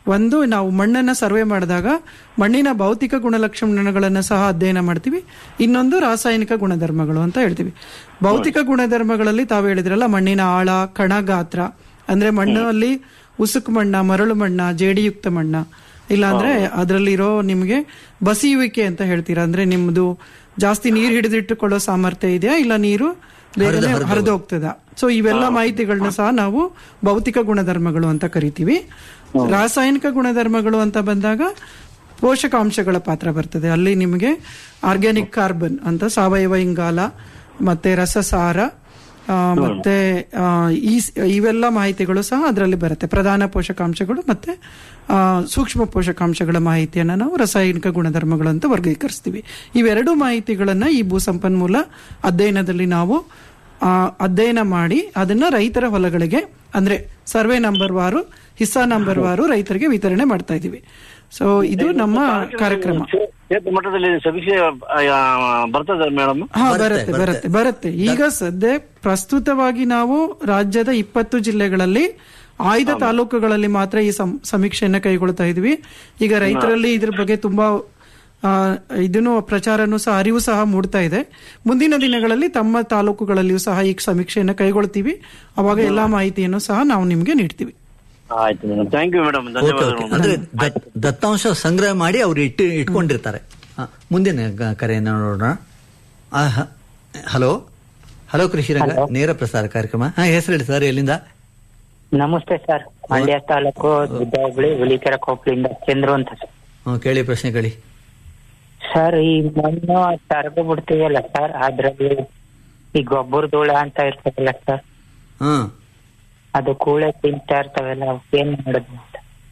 ಒಂದು ನಾವು ಮಣ್ಣನ್ನ ಸರ್ವೆ ಮಾಡಿದಾಗ ಮಣ್ಣಿನ ಭೌತಿಕ ಗುಣಲಕ್ಷಣಗಳನ್ನ ಸಹ ಅಧ್ಯಯನ ಮಾಡ್ತೀವಿ ಇನ್ನೊಂದು ರಾಸಾಯನಿಕ ಗುಣಧರ್ಮಗಳು ಅಂತ ಹೇಳ್ತೀವಿ ಭೌತಿಕ ಗುಣಧರ್ಮಗಳಲ್ಲಿ ತಾವು ಹೇಳಿದ್ರಲ್ಲ ಮಣ್ಣಿನ ಆಳ ಕಣ ಗಾತ್ರ ಅಂದ್ರೆ ಮಣ್ಣಲ್ಲಿ ಉಸುಕು ಮಣ್ಣ ಮರಳು ಮಣ್ಣ ಜೇಡಿಯುಕ್ತ ಮಣ್ಣ ಇಲ್ಲಾಂದ್ರೆ ಅದರಲ್ಲಿರೋ ನಿಮ್ಗೆ ಬಸಿಯುವಿಕೆ ಅಂತ ಹೇಳ್ತೀರಾ ಅಂದ್ರೆ ನಿಮ್ದು ಜಾಸ್ತಿ ನೀರು ಹಿಡಿದಿಟ್ಟುಕೊಳ್ಳೋ ಸಾಮರ್ಥ್ಯ ಇದೆಯಾ ಇಲ್ಲ ನೀರು ಬೇಗನೆ ಹರಿದು ಹೋಗ್ತದ ಸೊ ಇವೆಲ್ಲ ಮಾಹಿತಿಗಳನ್ನ ಸಹ ನಾವು ಭೌತಿಕ ಗುಣಧರ್ಮಗಳು ಅಂತ ಕರಿತೀವಿ ರಾಸಾಯನಿಕ ಗುಣಧರ್ಮಗಳು ಅಂತ ಬಂದಾಗ ಪೋಷಕಾಂಶಗಳ ಪಾತ್ರ ಬರ್ತದೆ ಅಲ್ಲಿ ನಿಮಗೆ ಆರ್ಗ್ಯಾನಿಕ್ ಕಾರ್ಬನ್ ಅಂತ ಸಾವಯವ ಇಂಗಾಲ ಮತ್ತೆ ರಸಸಾರ ಆ, ಮತ್ತೆ ಆ, ಈ ಇವೆಲ್ಲ ಮಾಹಿತಿಗಳು ಸಹ ಅದರಲ್ಲಿ ಬರುತ್ತೆ ಪ್ರಧಾನ ಪೋಷಕಾಂಶಗಳು ಮತ್ತೆ ಆ, ಸೂಕ್ಷ್ಮ ಪೋಷಕಾಂಶಗಳ ಮಾಹಿತಿಯನ್ನ ನಾವು ರಾಸಾಯನಿಕ ಗುಣಧರ್ಮಗಳು ಅಂತ ವರ್ಗೀಕರಿಸ್ತೀವಿ ಇವೆರಡು ಮಾಹಿತಿಗಳನ್ನ ಈ ಭೂ ಸಂಪನ್ಮೂಲ ಅಧ್ಯಯನದಲ್ಲಿ ನಾವು ಆ, ಅಧ್ಯಯನ ಮಾಡಿ ಅದನ್ನ ರೈತರ ಹೊಲಗಳಿಗೆ ಅಂದ್ರೆ ಸರ್ವೆ ನಂಬರ್ ವಾರು ಹಿಸ್ಸಾ ನಂಬರ್ ವಾರು ರೈತರಿಗೆ ವಿತರಣೆ ಮಾಡ್ತಾ ಇದೀವಿ ಸೊ ಇದು ನಮ್ಮ ಕಾರ್ಯಕ್ರಮ ಕ್ಷೇತ್ರ ಮಟ್ಟದಲ್ಲಿ ಸಮೀಕ್ಷೆ ಆ, ಬರ್ತದೆ ಮೇಡಮ್ ಹಾ ಬರುತ್ತೆ ಬರುತ್ತೆ ಬರುತ್ತೆ ಈಗ ಸದ್ಯ ಪ್ರಸ್ತುತವಾಗಿ ನಾವು ರಾಜ್ಯದ ಇಪ್ಪತ್ತು ಜಿಲ್ಲೆಗಳಲ್ಲಿ ಆಯ್ದ ತಾಲೂಕುಗಳಲ್ಲಿ ಮಾತ್ರ ಈ ಸಂ- ಸಮೀಕ್ಷೆಯನ್ನ ಕೈಗೊಳ್ತಾ ಇದೀವಿ ಈಗ ರೈತರಲ್ಲಿ ಇದ್ರ ಬಗ್ಗೆ ತುಂಬಾ ಆ, ಇದನ್ನು ಪ್ರಚಾರನೂ ಸಹ ಅರಿವು ಸಹ ಮೂಡ್ತಾ ಇದೆ ಮುಂದಿನ ದಿನಗಳಲ್ಲಿ ತಮ್ಮ ತಾಲೂಕುಗಳಲ್ಲಿಯೂ ಸಹ ಈ ಸಮೀಕ್ಷೆಯನ್ನ ಕೈಗೊಳ್ತೀವಿ ಅವಾಗ ಎಲ್ಲಾ ಮಾಹಿತಿಯನ್ನು ಸಹ ನಾವು ನಿಮ್ಗೆ ನೀಡ್ತೀವಿ ಆಯ್ತು madam thank you madam okay okay ಅಂದ್ರೆ ದತ್- ದತ್ತಾಂಶ ಸಂಗ್ರಹ ಮಾಡಿ ಅವ್ರು ಇಟ್ಟು ಇಟ್ಕೊಂಡಿರ್ತಾರೆ ಹ, ಮುಂದಿನ ಗ- ಕರೆಯನ್ನ ನೋಡೋಣ ಆ, ಹ- ಹಲೋ ಹಲೋ ಕೃಷಿ ರಂಗ ನೇರ ಪ್ರಸಾರ ಕಾರ್ಯಕ್ರಮ ಹಾ ಹೆಸರು ಹೇಳಿ ಸರ್ ಎಲ್ಲಿಂದ ನಮಸ್ತೆ ಸರ್ ಮಂಡ್ಯ ತಾಲೂಕು ದುಡ್ಡಹಳ್ಳಿ ಹುಲಿಕೆರೆ ಕೊಪ್ಪಳಿಂದ ಚಂದ್ರು ಅಂತ ಸರ್. ಹ್ಮ್, ಕೇಳಿ ಪ್ರಶ್ನೆ ಕೇಳಿ ಸರ್ ಈ ಮಣ್ಣು ತರಗು ಬಿಡ್ತೀವಲ್ಲ ಸರ್ ಅದ್ರಲ್ಲಿ ಈ ಗೊಬ್ಬರ ಧೂಳ ಅಂತ ಇರ್ತದಲ್ಲ ಸರ್ ಹ್ಮ್ ಅದು ಕೂಳೆ ತಿಂತಾ ಇರ್ತಾವಲ್ಲ ಅವಕ್ಕೆ ಏನ್ ಮಾಡೋದು ಅಂತ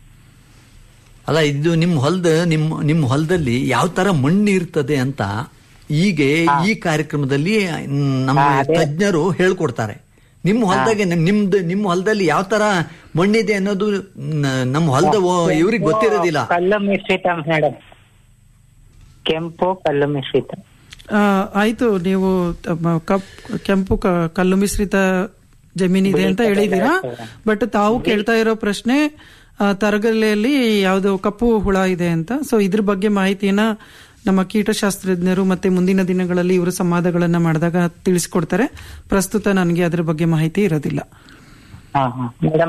ಅಲ್ಲ ಇದು ನಿಮ್ಮ ಹೊಲದ ನಿಮ್ಮ ನಿಮ್ಮ ಹೊಲದಲ್ಲಿ ಯಾವ ತರ ಮಣ್ಣು ಇರ್ತದೆ ಅಂತ ಈಗ ಈ ಕಾರ್ಯಕ್ರಮದಲ್ಲಿ ಮ್, ನಮ್ಮ ತಜ್ಞರು ಹೇಳ್ಕೊಡ್ತಾರೆ ನಿಮ್ಮ ಹೊಲದಾಗೆ ನಿಮ್ದು ನಿಮ್ಮ ಹೊಲದಲ್ಲಿ ಯಾವ ತರ ಮಣ್ಣಿದೆ ಅನ್ನೋದು ನ- ನಮ್ಮ ಹೊಲದ ಇವ್ರಿಗೆ ಗೊತ್ತಿರೋದಿಲ್ಲ ಕಲ್ಲು ಮಿಶ್ರಿತ ಮೇಡಮ್ ಕೆಂಪು ಕಲ್ಲು ಮಿಶ್ರಿತ ಆ, ಆಯ್ತು ನೀವು ತಮ್ಮ ಕಪ್ ಕೆಂಪು ಕ- ಕಲ್ಲು ಮಿಶ್ರಿತ ಜಮೀನಿದೆ ಅಂತ ಹೇಳಿದೀರಾ ಬಟ್ ತಾವು ಕೇಳ್ತಾ ಇರೋ ಪ್ರಶ್ನೆ ಆ, ತರಗಲೆಯಲ್ಲಿ ಯಾವುದು ಕಪ್ಪು ಹುಳ ಇದೆ ಅಂತ ಸೊ ಇದ್ರ ಬಗ್ಗೆ ಮಾಹಿತಿಯನ್ನ ನಮ್ಮ ಕೀಟಶಾಸ್ತ್ರಜ್ಞರು ಮತ್ತೆ ಮುಂದಿನ ದಿನಗಳಲ್ಲಿ ಇವರು ಸಂವಾದಗಳನ್ನ ಮಾಡಿದಾಗ ತಿಳಿಸ್ಕೊಡ್ತಾರೆ ಪ್ರಸ್ತುತ ನನಗೆ ಅದ್ರ ಬಗ್ಗೆ ಮಾಹಿತಿ ಇರೋದಿಲ್ಲ ಹಾ ಹಾ ಮೇಡಮ್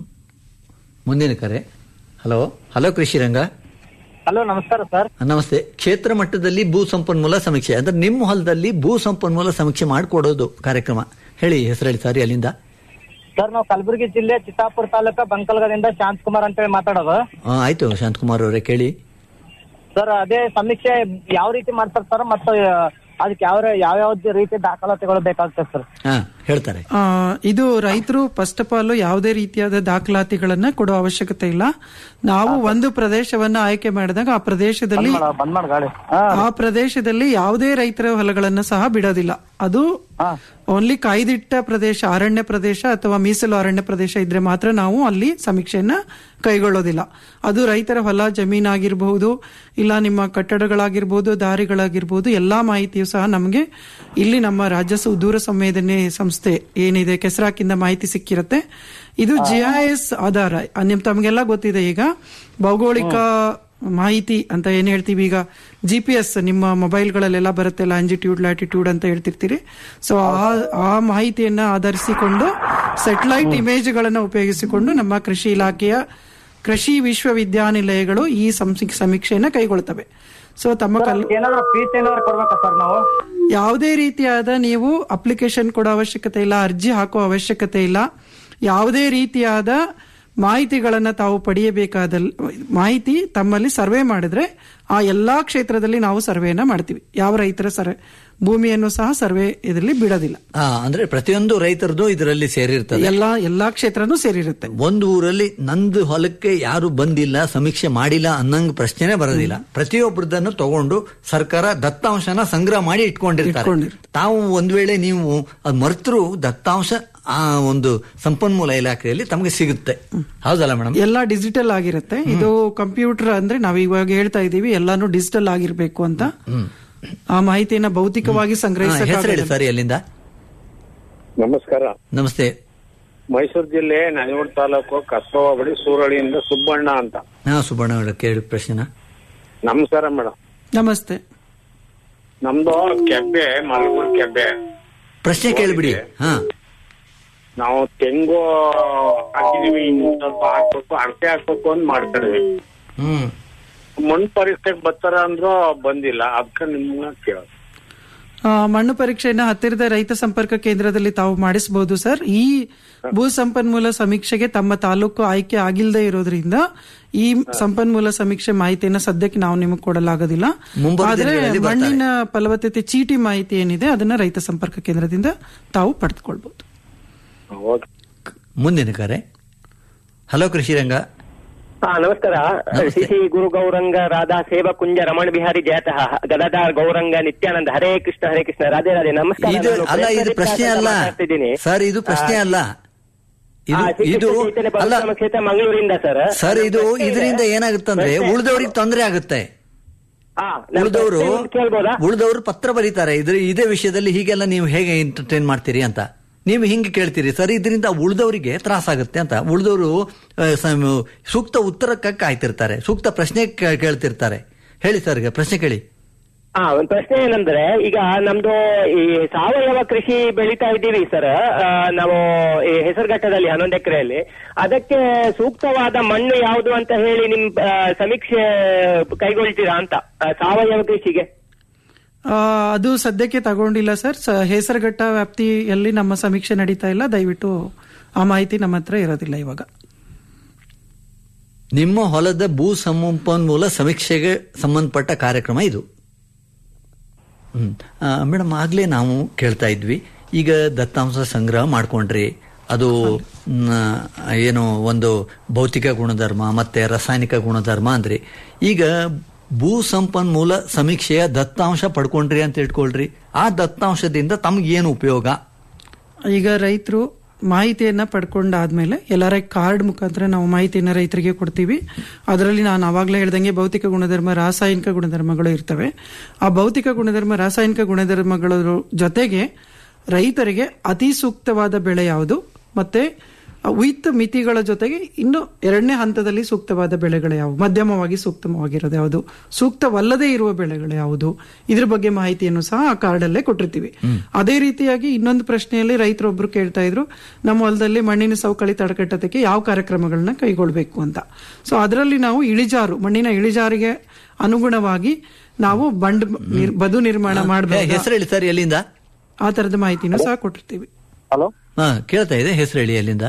ಮುಂದಿನ ಕರೆ ಹಲೋ ಹಲೋ ಕೃಷಿ ರಂಗ ಹಲೋ ನಮಸ್ಕಾರ ಸರ್ ನಮಸ್ತೆ ಕ್ಷೇತ್ರ ಮಟ್ಟದಲ್ಲಿ ಭೂ ಸಂಪನ್ಮೂಲ ಸಮೀಕ್ಷೆ ಅಂದ್ರೆ ನಿಮ್ಮ ಹೊಲದಲ್ಲಿ ಭೂ ಸಂಪನ್ಮೂಲ ಸಮೀಕ್ಷೆ ಮಾಡಿಕೊಡೋದು ಕಾರ್ಯಕ್ರಮ ಹೇಳಿ ಹೆಸರು ಹೇಳಿ ಸಾರಿ ಅಲ್ಲಿಂದ ಸರ್ ನಾವು ಕಲಬುರಗಿ ಜಿಲ್ಲೆ ಚಿತ್ತಾಪುರ ತಾಲೂಕ ಬಂಕಲ್ಗದಿಂದ ಶಾಂತಕುಮಾರ್ ಅಂತೇಳಿ ಮಾತಾಡೋದು ಆ, ಆಯ್ತು ಶಾಂತಕುಮಾರ್ ಅವರೇ ಕೇಳಿ ಸರ್ ಅದೇ ಸಮೀಕ್ಷೆ ಯಾವ ರೀತಿ ಮಾಡ್ತಾರೆ ಸರ್ ಮತ್ತು ಅದಕ್ಕೆ ಯಾವ ಯಾವ ಯಾವ ರೀತಿ ದಾಖಲಾತಿಗಳು ಬೇಕಾಗ್ತದೆ ಸರ್ ಹಾ ಹೇಳ್ತಾರೆ ಆ, ಇದು ರೈತರು ಫಸ್ಟ್ ಆಫ್ ಆಲ್ ಯಾವುದೇ ರೀತಿಯಾದ ದಾಖಲಾತಿಗಳನ್ನ ಕೊಡೋ ಅವಶ್ಯಕತೆ ಇಲ್ಲ ನಾವು ಒಂದು ಪ್ರದೇಶವನ್ನ ಆಯ್ಕೆ ಮಾಡಿದಾಗ ಆ ಪ್ರದೇಶದಲ್ಲಿ ಬಂದ್ ಮಾಡಿ ಗಾಡಿ ಆ ಪ್ರದೇಶದಲ್ಲಿ ಯಾವುದೇ ರೈತರ ಹೊಲಗಳನ್ನ ಸಹ ಬಿಡೋದಿಲ್ಲ ಅದು ಓನ್ಲಿ ಕಾಯ್ದಿಟ್ಟ ಪ್ರದೇಶ ಅರಣ್ಯ ಪ್ರದೇಶ ಅಥವಾ ಮೀಸಲು ಅರಣ್ಯ ಪ್ರದೇಶ ಇದ್ರೆ ಮಾತ್ರ ನಾವು ಅಲ್ಲಿ ಸಮೀಕ್ಷೆಯನ್ನ ಕೈಗೊಳ್ಳೋದಿಲ್ಲ ಅದು ರೈತರ ಹೊಲ ಜಮೀನಾಗಿರ್ಬಹುದು ಇಲ್ಲ ನಿಮ್ಮ ಕಟ್ಟಡಗಳಾಗಿರ್ಬೋದು ದಾರಿಗಳಾಗಿರ್ಬೋದು ಎಲ್ಲಾ ಮಾಹಿತಿಯು ಸಹ ನಮಗೆ ಇಲ್ಲಿ ನಮ್ಮ ರಾಜ್ಯ ಸುದೂರ ಸಂವೇದನೆ ಸಂಸ್ಥೆ ಏನಿದೆ ಕೆಸರಾಕಿಂದ ಮಾಹಿತಿ ಸಿಕ್ಕಿರುತ್ತೆ ಇದು ಜಿಐಎಸ್ ಆಧಾರ ಆ, ನಿಮ್ ತಮಗೆಲ್ಲ ಗೊತ್ತಿದೆ ಈಗ ಭೌಗೋಳಿಕ ಮಾಹಿತಿ ಅಂತ ಏನ್ ಹೇಳ್ತೀವಿ ಈಗ ಜಿ ಪಿ ಎಸ್ ನಿಮ್ಮ ಮೊಬೈಲ್ಗಳಲ್ಲೆಲ್ಲ ಬರುತ್ತೆ ಲ್ಯಾಂಜಿಟ್ಯೂಡ್ ಲ್ಯಾಟಿಟ್ಯೂಡ್ ಅಂತ ಹೇಳ್ತಿರ್ತೀರಿ ಸೊ ಆ ಆ ಮಾಹಿತಿಯನ್ನ ಆಧರಿಸಿಕೊಂಡು ಸೆಟಲೈಟ್ ಇಮೇಜ್ಗಳನ್ನ ಉಪಯೋಗಿಸಿಕೊಂಡು ನಮ್ಮ ಕೃಷಿ ಇಲಾಖೆಯ ಕೃಷಿ ವಿಶ್ವವಿದ್ಯಾನಿಲಯಗಳು ಈ ಸಂಸಿ- ಸಮೀಕ್ಷೆಯನ್ನ ಕೈಗೊಳ್ತವೆ ಸೊ ತಮ್ಮ ಕಲ್ ಏನಾದ್ರು ಫೀಸ್ ಏನಾದ್ರು ಕೊಡ್ಬೇಕಾ ಸರ್ ನಾವು ಯಾವುದೇ ರೀತಿಯಾದ ನೀವು ಅಪ್ಲಿಕೇಶನ್ ಕೊಡೋ ಅವಶ್ಯಕತೆ ಇಲ್ಲ ಅರ್ಜಿ ಹಾಕೋ ಅವಶ್ಯಕತೆ ಇಲ್ಲ ಯಾವುದೇ ರೀತಿಯಾದ ಮಾಹಿತಿಗಳನ್ನ ತಾವು ಪಡೆಯಬೇಕಾದ ಮಾಹಿತಿ ತಮ್ಮಲ್ಲಿ ಸರ್ವೆ ಮಾಡಿದ್ರೆ ಆ ಎಲ್ಲಾ ಕ್ಷೇತ್ರದಲ್ಲಿ ನಾವು ಸರ್ವೆಯನ್ನ ಮಾಡ್ತೀವಿ ಯಾವ ರೈತರ ಸರ್ವೆ ಭೂಮಿಯನ್ನು ಸಹ ಸರ್ವೆ ಇದರಲ್ಲಿ ಬಿಡೋದಿಲ್ಲ ಆ, ಅಂದ್ರೆ ಪ್ರತಿಯೊಂದು ರೈತರದು ಇದರಲ್ಲಿ ಸೇರಿರ್ತದೆ ಎಲ್ಲಾ ಎಲ್ಲಾ ಕ್ಷೇತ್ರನೂ ಸೇರಿರುತ್ತೆ ಒಂದು ಊರಲ್ಲಿ ನಂದು ಹೊಲಕ್ಕೆ ಯಾರು ಬಂದಿಲ್ಲ ಸಮೀಕ್ಷೆ ಮಾಡಿಲ್ಲ ಅನ್ನಂಗ್ ಪ್ರಶ್ನೆನೇ ಬರೋದಿಲ್ಲ ಪ್ರತಿಯೊಬ್ಬರದನ್ನು ತಗೊಂಡು ಸರ್ಕಾರ ದತ್ತಾಂಶನ ಸಂಗ್ರಹ ಮಾಡಿ ಇಟ್ಕೊಂಡಿರ್ತಾರೆ ತಾವು ಒಂದ್ ವೇಳೆ ನೀವು ಅದ್ ಮರ್ತರು ದತ್ತಾಂಶ ಆ ಒಂದು ಸಂಪನ್ಮೂಲ ಇಲಾಖೆಯಲ್ಲಿ ತಮಗೆ ಸಿಗುತ್ತೆ ಹೌದಲ್ಲ ಮೇಡಮ್ ಎಲ್ಲ ಡಿಜಿಟಲ್ ಆಗಿರುತ್ತೆ ಇದು ಕಂಪ್ಯೂಟರ್ ಅಂದ್ರೆ ನಾವ್ ಇವಾಗ ಹೇಳ್ತಾ ಇದೀವಿ ಎಲ್ಲಾನು ಡಿಜಿಟಲ್ ಆಗಿರ್ಬೇಕು ಅಂತ ಆ ಮಾಹಿತಿಯನ್ನ ಭೌತಿಕವಾಗಿ ಹೆಸರು ಹೇಳಿ ಸಂಗ್ರಹಿಸ ಸರಿ ಅಲ್ಲಿಂದ ನಮಸ್ಕಾರ ನಮಸ್ತೆ ಮೈಸೂರು ಜಿಲ್ಲೆ ನನೆಯೂರು ತಾಲೂಕು ಕಸಬಾ ಬಳಿ ಸೂರಳಿಯಿಂದ ಸುಬ್ಬಣ್ಣ ಅಂತ ಹಾ ಸುಬ್ಬಣ್ಣ ಅವರ ಕೇಳಿ ಪ್ರಶ್ನೆನ ನಮಸ್ಕಾರ ಮೇಡಮ್ ನಮಸ್ತೆ ನಮ್ದು ಕೆಬ್ಬೆ ಮಲಗೂರು ಕೆಬ್ಬೆ ಪ್ರಶ್ನೆ ಕೇಳಿಬಿಡಿ ಹಾ ನಾವು ತೆಂಗು ಹಾಕಿದೀವಿ ಇನ್ನು ಸ್ವಲ್ಪ ಹಾಕ್ಬೇಕು ಅಳತೆ ಹಾಕ್ಬೇಕು ಅಂತ ಮಾಡ್ತಿದ್ವಿ ಹ್ಮ್ ಮಣ್ಣು ಪರೀಕ್ಷೆಗೆ ಬರ್ತಾರ ಅಂದ್ರು ಬಂದಿಲ್ಲ ಅದಕ್ಕೆ ನಿಮ್ಮನ್ನ ಕೇಳ ಆ, ಮಣ್ಣು ಪರೀಕ್ಷೆಯನ್ನ ಹತ್ತಿರದ ರೈತ ಸಂಪರ್ಕ ಕೇಂದ್ರದಲ್ಲಿ ತಾವು ಮಾಡಿಸಬಹುದು ಸರ್ ಈ ಭೂ ಸಂಪನ್ಮೂಲ ಸಮೀಕ್ಷೆಗೆ ತಮ್ಮ ತಾಲೂಕು ಆಯ್ಕೆ ಆಗಿಲ್ಲದೆ ಇರೋದ್ರಿಂದ ಈ ಸಂಪನ್ಮೂಲ ಸಮೀಕ್ಷೆ ಮಾಹಿತಿಯನ್ನ ಸದ್ಯಕ್ಕೆ ನಾವು ನಿಮಗೆ ಕೊಡಲಾಗೋದಿಲ್ಲ ಮುಂಬರುವ ಆದ್ರೆ ದಿನಗಳಲ್ಲಿ ಬರ್ತಾರೆ. ಮಣ್ಣಿನ ಫಲವತ್ತತೆ ಚೀಟಿ ಮಾಹಿತಿ ಏನಿದೆ ಅದನ್ನ ರೈತ ಸಂಪರ್ಕ ಕೇಂದ್ರದಿಂದ ತಾವು ಪಡೆದುಕೊಳ್ಬಹುದು ಮುಂದಿನ ಕರೆ ಹಲೋ ಕೃಷಿರಂಗ ಹಾ ನಮಸ್ಕಾರ ಶ್ರೀ ಶ್ರೀ ಗುರು ಗೌರಂಗ ರಾಧಾ ಸೇವಾ ಕುಂಜ ರಮಣ ಬಿಹಾರಿ ಜಯತಃ ಗದಾಧಾರ್ ಗೌರಂಗ ನಿತ್ಯಾನಂದ ಹರೇ ಕೃಷ್ಣ ಹರೇ ಕೃಷ್ಣ ರಾಧೆ ರಾಧೆ ನಮಸ್ಕಾರ ಇದು ನಾನು ಅಲ್ಲ ಇದು ಪ್ರೇರಣೆ ಪ್ರಶ್ನೆ ಅಲ್ಲ ಮಾತಾಡ್ತಿದ್ದೀನಿ. ಸರ್ ಇದು ಪ್ರಶ್ನೆ ಅಲ್ಲ ಇದು ಆ, ಶ್ರೀ ಇದು ಕೃಷ್ಣ ಚೈತನ್ಯ ಅಲ್ಲ ಪರಶುರಾಮ ಕ್ಷೇತ್ರ ಮಂಗಳೂರಿಂದ ಸರ್ ಸರ್ ಇದು ಇದರಿಂದ ಏನಾಗುತ್ತಂದ್ರೆ ಪ್ರಶ್ನೆ- ಉಳಿದವ್ರಿಗೆ ತೊಂದರೆ ಆಗುತ್ತೆ ಹಾ, ನಾನು ಉಳಿದವರು ಪ್ರಶ್ನೆ ಒಂದು ಕೇಳ್ಬೋದಾ ಉಳಿದವರು ಪತ್ರ ಬರೀತಾರೆ ಇದ್ರ ಇದೇ ವಿಷಯದಲ್ಲಿ ಹೀಗೆಲ್ಲ ನೀವು ಹೇಗೆ ಎಂಟರ್ಟೈನ್ ಮಾಡ್ತೀರಿ ಅಂತ ನೀವು ಹಿಂಗೆ ಕೇಳ್ತೀರಿ ಸರ್ ಇದರಿಂದ ಉಳಿದವರಿಗೆ ತ್ರಾಸಾಗುತ್ತೆ ಅಂತ ಉಳಿದವರು ಸೂಕ್ತ ಉತ್ತರಕ್ಕೆ ಕಾಯ್ತಿರ್ತಾರೆ ಸೂಕ್ತ ಪ್ರಶ್ನೆ ಕೇ- ಕೇಳ್ತಿರ್ತಾರೆ ಹೇಳಿ ಸರ್ ಈಗ ಪ್ರಶ್ನೆ ಕೇಳಿ ಹಾ ಒಂದ್ ಪ್ರಶ್ನೆ ಏನಂದ್ರೆ ಈಗ ನಮ್ದು ಈ ಸಾವಯವ ಕೃಷಿ ಬೆಳಿತಾ ಇದ್ದೀವಿ ಸರ್ ಆ, ನಾವು ಈ ಹೆಸರುಘಟ್ಟದಲ್ಲಿ ಹನ್ನೊಂದು ಎಕರೆಯಲ್ಲಿ ಅದಕ್ಕೆ ಸೂಕ್ತವಾದ ಮಣ್ಣು ಯಾವುದು ಅಂತ ಹೇಳಿ ನಿಮ್ ಆ, ಸಮೀಕ್ಷೆ ಕೈಗೊಳ್ತೀರಾ ಅಂತ ಆ, ಸಾವಯವ ಕೃಷಿಗೆ ಆ, ಅದು ಸದ್ಯಕ್ಕೆ ತಗೊಂಡಿಲ್ಲ ಸರ್ ಸ- ಹೇಸರಘಟ್ಟ ವ್ಯಾಪ್ತಿಯಲ್ಲಿ ನಮ್ಮ ಸಮೀಕ್ಷೆ ನಡೀತಾ ಇಲ್ಲ ದಯವಿಟ್ಟು ಆ ಮಾಹಿತಿ ನಮ್ಮ ಹತ್ರ ಇರೋದಿಲ್ಲ ಇವಾಗ ನಿಮ್ಮ ಹೊಲದ ಭೂ ಸಂಪನ್ಮೂಲ ಸಮೀಕ್ಷೆಗೆ ಸಂಬಂಧಪಟ್ಟ ಕಾರ್ಯಕ್ರಮ ಇದು ಹ್ಮ್ ಮೇಡಮ್ ಆಗ್ಲೇ ನಾವು ಕೇಳ್ತಾ ಇದ್ವಿ ಈಗ ದತ್ತಾಂಶ ಸಂಗ್ರಹ ಮಾಡ್ಕೊಂಡ್ರಿ ಅದು ಮ್, ಏನು ಒಂದು ಭೌತಿಕ ಗುಣಧರ್ಮ ಮತ್ತೆ ರಾಸಾಯನಿಕ ಗುಣಧರ್ಮ ಅಂದ್ರಿ ಈಗ ಭೂ ಸಂಪನ್ಮೂಲ ಸಮೀಕ್ಷೆಯ ದತ್ತಾಂಶ ಪಡ್ಕೊಂಡ್ರಿ ಅಂತ ಇಟ್ಕೊಳ್ರಿ ಆ ದತ್ತಾಂಶದಿಂದ ತಮ್ಗೇನು ಉಪಯೋಗ ಈಗ ರೈತರು ಮಾಹಿತಿಯನ್ನ ಪಡ್ಕೊಂಡಾದ್ಮೇಲೆ ಎಲ್ಲರ ಕಾರ್ಡ್ ಮುಖಾಂತರ ನಾವು ಮಾಹಿತಿಯನ್ನ ರೈತರಿಗೆ ಕೊಡ್ತೀವಿ ಅದರಲ್ಲಿ ನಾನು ಆವಾಗಲೇ ಹೇಳ್ದಂಗೆ ಭೌತಿಕ ಗುಣಧರ್ಮ ರಾಸಾಯನಿಕ ಗುಣಧರ್ಮಗಳು ಇರ್ತವೆ ಆ ಭೌತಿಕ ಗುಣಧರ್ಮ ರಾಸಾಯನಿಕ ಗುಣಧರ್ಮಗಳ ಜೊತೆಗೆ ರೈತರಿಗೆ ಅತಿ ಸೂಕ್ತವಾದ ಬೆಳೆ ಯಾವುದು ಮತ್ತೆ ವಿತ್ ಮಿತಿಗಳ ಜೊತೆಗೆ ಇನ್ನು ಎರಡನೇ ಹಂತದಲ್ಲಿ ಸೂಕ್ತವಾದ ಬೆಳೆಗಳು ಯಾವುವು ಮಧ್ಯಮವಾಗಿ ಸೂಕ್ತವಾಗಿರೋದು ಯಾವುದು ಸೂಕ್ತವಲ್ಲದೇ ಇರುವ ಬೆಳೆಗಳು ಯಾವುದು ಇದ್ರ ಬಗ್ಗೆ ಮಾಹಿತಿಯನ್ನು ಸಹ ಆ ಕಾರ್ಡಲ್ಲೇ ಕೊಟ್ಟಿರ್ತೀವಿ ಅದೇ ರೀತಿಯಾಗಿ ಇನ್ನೊಂದು ಪ್ರಶ್ನೆಯಲ್ಲಿ ರೈತರೊಬ್ರು ಕೇಳ್ತಾ ಇದ್ರು ನಮ್ಮ ಹೊಲದಲ್ಲಿ ಮಣ್ಣಿನ ಸವಕಳಿ ತಡೆಗಟ್ಟೋದಕ್ಕೆ ಯಾವ ಕಾರ್ಯಕ್ರಮಗಳನ್ನ ಕೈಗೊಳ್ಬೇಕು ಅಂತ ಸೊ ಅದರಲ್ಲಿ ನಾವು ಇಳಿಜಾರು ಮಣ್ಣಿನ ಇಳಿಜಾರಿಗೆ ಅನುಗುಣವಾಗಿ ನಾವು ಬಂಡ್ ನಿರ್- ಬದು ನಿರ್ಮಾಣ ಮಾಡಬೇಕು ಹೆಸರು ಹೇಳಿ ಸರ್ ಎಲ್ಲಿಂದ ಆ ತರದ ಮಾಹಿತಿನೂ ಸಹ ಕೊಟ್ಟಿರ್ತೀವಿ ಹಲೋ ಹಾ ಕೇಳ್ತಾ ಇದೆ ಹೆಸರು ಹೇಳಿ ಎಲ್ಲಿಂದ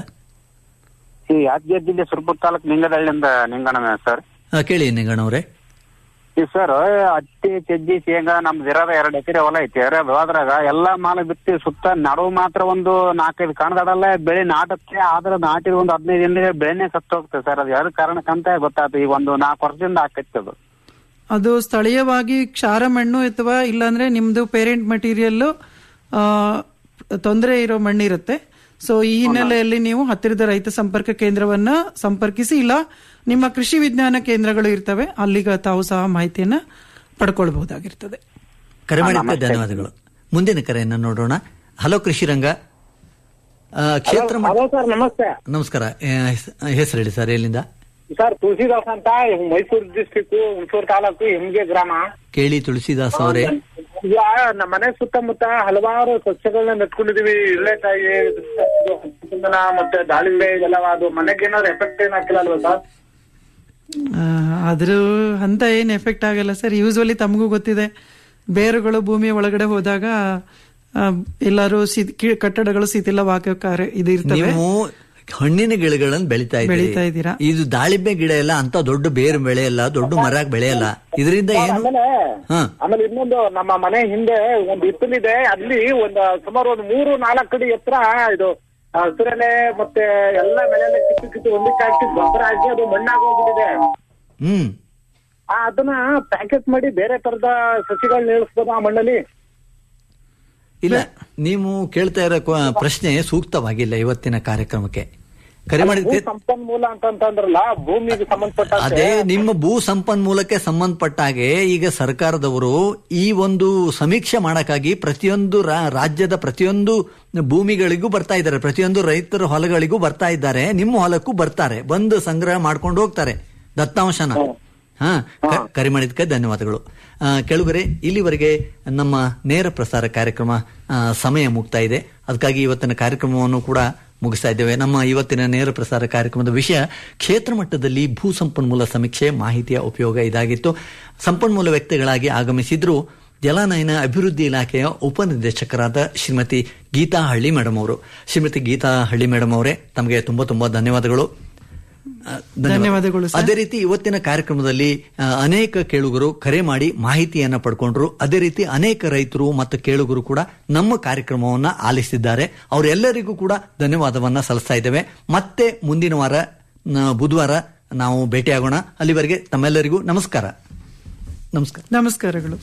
ಈ ಯಾದಗಿರಿ ಜಿಲ್ಲೆ ಸುರಪುರ ತಾಲೂಕು ನಿಂಗದಹಳ್ಳಿಯಿಂದ ನಿಂಗಣ್ಣ ಸರ್ ಹಾ, ಕೇಳಿ ನಿಂಗಣ್ಣವ್ರೆ ಈ ಸರ್ ಹತ್ತಿ ಚಜ್ಜಿ ಶೇಂಗಾ ನಮ್ದು ಇರೋದ ಎರಡು ಎಕರೆ ಹೊಲ ಐತಿ ಎರಡು ಅದ್ರಾಗ ಎಲ್ಲಾ ಮಾಲ ಬಿತ್ತಿ ಸುತ್ತ ನಡುವು ಮಾತ್ರ ಒಂದು ನಾಲ್ಕೈದು ಕಣದಡಲ್ಲ ಬೆಳೆ ನಾಟಕ್ಕೆ ಆದ್ರೆ ನಾಟಿದ ಒಂದು ಹದಿನೈದು ದಿನದ ಬೆಳೆನೇ ಸತ್ತು ಹೋಗ್ತದೆ ಸರ್ ಅದು ಯಾವ್ದು ಕಾರಣಕ್ಕಂತ ಗೊತ್ತಾಯ್ತು ಈಗ ಒಂದು ನಾಲ್ಕು ವರ್ಷದಿಂದ ಆಕೈತಿ ಅದು ಅದು ಸ್ಥಳೀಯವಾಗಿ ಕ್ಷಾರ ಮಣ್ಣು ಅಥವಾ ಇಲ್ಲಾಂದ್ರೆ ನಿಮ್ದು ಪೇರೆಂಟ್ ಮಟೀರಿಯಲ್ ತೊಂದರೆ ಇರೋ ಮಣ್ಣಿರುತ್ತೆ ಸೊ ಈ ಹಿನ್ನೆಲೆಯಲ್ಲಿ ನೀವು ಹತ್ತಿರದ ರೈತ ಸಂಪರ್ಕ ಕೇಂದ್ರವನ್ನ ಸಂಪರ್ಕಿಸಿ ಇಲ್ಲ ನಿಮ್ಮ ಕೃಷಿ ವಿಜ್ಞಾನ ಕೇಂದ್ರಗಳು ಇರ್ತವೆ ಅಲ್ಲಿಗ ತಾವು ಸಹ ಮಾಹಿತಿಯನ್ನ ಪಡ್ಕೊಳ್ಬಹುದಾಗಿರ್ತದೆ ಕರೆ ಮಾಡಿದ್ದಕ್ಕೆ ಧನ್ಯವಾದಗಳು ಮುಂದಿನ ಕರೆಯನ್ನು ನೋಡೋಣ ಹಲೋ ಕೃಷಿರಂಗ ಆ, ಕ್ಷೇತ್ರ ಮಟ್ಟ- ಹಲೋ ಸರ್ ನಮಸ್ತೆ ನಮಸ್ಕಾರ ಹೆಸರು ಹೇಳಿ ಸರ್ ಎಲ್ಲಿಂದ ಸರ್ ತುಳಸಿದಾಸ್ ಅಂತ ಮೈಸೂರು ಡಿಸ್ಟಿಕ್ ಹುಣಸೂರು ತಾಲೂಕು ಹೆಮ್ಗೆ ಗ್ರಾಮ ಕೇಳಿ ತುಳಸಿದಾಸ್ ಅವರೇ ಈಗ ನಮ್ಮ ಮನೆ ಸುತ್ತಮುತ್ತ ಹಲವಾರು ಸಸ್ಯಗಳನ್ನ ನೆಟ್ಕೊಂಡಿದೀವಿ ಇಳ್ಳೆಕಾಯಿ ಚಂದನ ಮತ್ತೆ ದಾಳಿಂಬೆ ಇದೆಲ್ಲ ಅದು ಮನೆಗೆ ಏನಾದ್ರು ಎಫೆಕ್ಟ್ ಏನ್ ಹಾಕಿಲ್ಲ ಅಲ್ವಾ ಸರ್ ಆ, ಅದ್ರ ಅಂತ ಏನ್ ಎಫೆಕ್ಟ್ ಆಗಲ್ಲ ಸರ್ ಯೂಸ್ವಲಿ ತಮಗೂ ಗೊತ್ತಿದೆ ಬೇರುಗಳು ಭೂಮಿಯ ಒಳಗಡೆ ಹೋದಾಗ ಆ, ಎಲ್ಲರೂ ಸಿ- ಕಿ- ಕಟ್ಟಡಗಳು ಶಿಥಿಲವಾಗೋ ಕಾರ್ಯ ಇದು ಇರ್ತವೆ ನೀವು ಹಣ್ಣಿನ ಗಿಡಗಳನ್ನು ಬೆಳಿತಾ ಬೆಳಿತಾ ಇದ್ದೀರಿ ಇದ್ದೀರಾ. ಇದು ದಾಳಿಂಬೆ ಗಿಡ ಎಲ್ಲ ಅಂತ ದೊಡ್ಡ ಬೇರು ಬೆಳೆಯಲ್ಲ ದೊಡ್ಡ ಮರ ಬೆಳೆಯಲ್ಲ ಇದರಿಂದ ಏನು ಆಮೇಲೆ ಹಾ ಆಮೇಲೆ ಇನ್ನೊಂದು ನಮ್ಮ ಮನೆ ಹಿಂದೆ ಒಂದು ಹಿತ್ತಲಿದೆ ಅಲ್ಲಿ ಒಂದು ಸುಮಾರು ಒಂದು ಮೂರು ನಾಲ್ಕು ಅಡಿ ಎತ್ತರ ಇದು ಹಸಿರೆಲೆ ಮತ್ತೆ ಎಲ್ಲ ಬೆಳೆಲ್ಲ ಕಿತ್ತು ಕಿತ್ತು ಒಂದಕ್ಕೆ ಹಾಕಿ ಗೊಬ್ಬರ ಹಾಕಿ ಅದು ಮಣ್ಣಾಗಿ ಹೋಗ್ಬಿಟ್ಟಿದೆ ಹ್ಮ್ ಆ, ಅದನ್ನ ಪ್ಯಾಕೆಟ್ ಮಾಡಿ ಬೇರೆ ತರದ ಸಸಿಗಳನ್ನ ಇಳಿಸ್ಬೋದು ಆ ಮಣ್ಣಲ್ಲಿ ಇಲ್ಲ ನೀವು ಕೇಳ್ತಾ ಇರೋ ಕ್ವ- ಪ್ರಶ್ನೆ ಸೂಕ್ತವಾಗಿಲ್ಲ ಇವತ್ತಿನ ಕಾರ್ಯಕ್ರಮಕ್ಕೆ ಕರೆ ಮಾಡಿದ್ದೆ ಭೂ ಸಂಪನ್ಮೂಲ ಅಂತಂತಂದ್ರಲ್ಲ ಭೂಮಿಗೆ ಸಂಬಂಧಪಟ್ಟ ಅದೇ ನಿಮ್ಮ ಭೂ ಸಂಪನ್ಮೂಲಕ್ಕೆ ಸಂಬಂಧಪಟ್ಟ ಹಾಗೆ ಈಗ ಸರ್ಕಾರದವರು ಈ ಒಂದು ಸಮೀಕ್ಷೆ ಮಾಡಕ್ಕಾಗಿ ಪ್ರತಿಯೊಂದು ರಾ- ರಾಜ್ಯದ ಪ್ರತಿಯೊಂದು ಭೂಮಿಗಳಿಗೂ ಬರ್ತಾ ಇದ್ದಾರೆ ಪ್ರತಿಯೊಂದು ರೈತರ ಹೊಲಗಳಿಗೂ ಬರ್ತಾ ಇದ್ದಾರೆ ನಿಮ್ಮ ಹೊಲಕ್ಕೂ ಬರ್ತಾರೆ ಬಂದು ಸಂಗ್ರಹ ಮಾಡ್ಕೊಂಡು ಹೋಗ್ತಾರೆ ದತ್ತಾಂಶನ ಹಾ ಕ- ಕರೆ ಮಾಡಿದ್ದಕ್ಕೆ ಧನ್ಯವಾದಗಳು ಆ, ಕೆಳಗರೆ ಇಲ್ಲಿವರೆಗೆ ನಮ್ಮ ನೇರ ಪ್ರಸಾರ ಕಾರ್ಯಕ್ರಮ ಆ, ಸಮಯ ಮುಗ್ತಾ ಇದೆ ಅದಕ್ಕಾಗಿ ಇವತ್ತಿನ ಕಾರ್ಯಕ್ರಮವನ್ನು ಕೂಡ ಮುಗಿಸ್ತಾ ಇದ್ದೇವೆ ನಮ್ಮ ಇವತ್ತಿನ ನೇರ ಪ್ರಸಾರ ಕಾರ್ಯಕ್ರಮದ ವಿಷಯ ಕ್ಷೇತ್ರ ಮಟ್ಟದಲ್ಲಿ ಭೂ ಸಂಪನ್ಮೂಲ ಸಮೀಕ್ಷೆ ಮಾಹಿತಿಯ ಉಪಯೋಗ ಇದಾಗಿತ್ತು ಸಂಪನ್ಮೂಲ ವ್ಯಕ್ತಿಗಳಾಗಿ ಆಗಮಿಸಿದ್ರು ಜಲಾನಯನ ಅಭಿವೃದ್ಧಿ ಇಲಾಖೆಯ ಉಪನಿರ್ದೇಶಕರಾದ ಶ್ರೀಮತಿ ಗೀತಾ ಹಳ್ಳಿ ಮೇಡಮ್ ಅವರು ಶ್ರೀಮತಿ ಗೀತಾ ಹಳ್ಳಿ ಮೇಡಮ್ ಅವರೇ ತಮಗೆ ತುಂಬಾ ತುಂಬಾ ಧನ್ಯವಾದಗಳು ಆ, ಧನ್ಯವಾದಗಳು ಸರ್. ಅದೇ ರೀತಿ ಇವತ್ತಿನ ಕಾರ್ಯಕ್ರಮದಲ್ಲಿ ಆ, ಅನೇಕ ಕೇಳುಗರು ಕರೆ ಮಾಡಿ ಮಾಹಿತಿಯನ್ನ ಪಡ್ಕೊಂಡ್ರು ಅದೇ ರೀತಿ ಅನೇಕ ರೈತರು ಮತ್ತು ಕೇಳುಗರು ಕೂಡ ನಮ್ಮ ಕಾರ್ಯಕ್ರಮವನ್ನ ಆಲಿಸಿದ್ದಾರೆ ಅವರೆಲ್ಲರಿಗೂ ಕೂಡ ಧನ್ಯವಾದವನ್ನ ಸಲ್ಲಿಸ್ತಾ ಇದ್ದೇವೆ ಮತ್ತೆ ಮುಂದಿನ ವಾರ ನ- ಬುಧವಾರ ನಾವು ಭೇಟಿಯಾಗೋಣ ಅಲ್ಲಿವರೆಗೆ ತಮ್ಮೆಲ್ಲರಿಗೂ ನಮಸ್ಕಾರ ನಮಸ್ಕಾರ ನಮಸ್ಕಾರಗಳು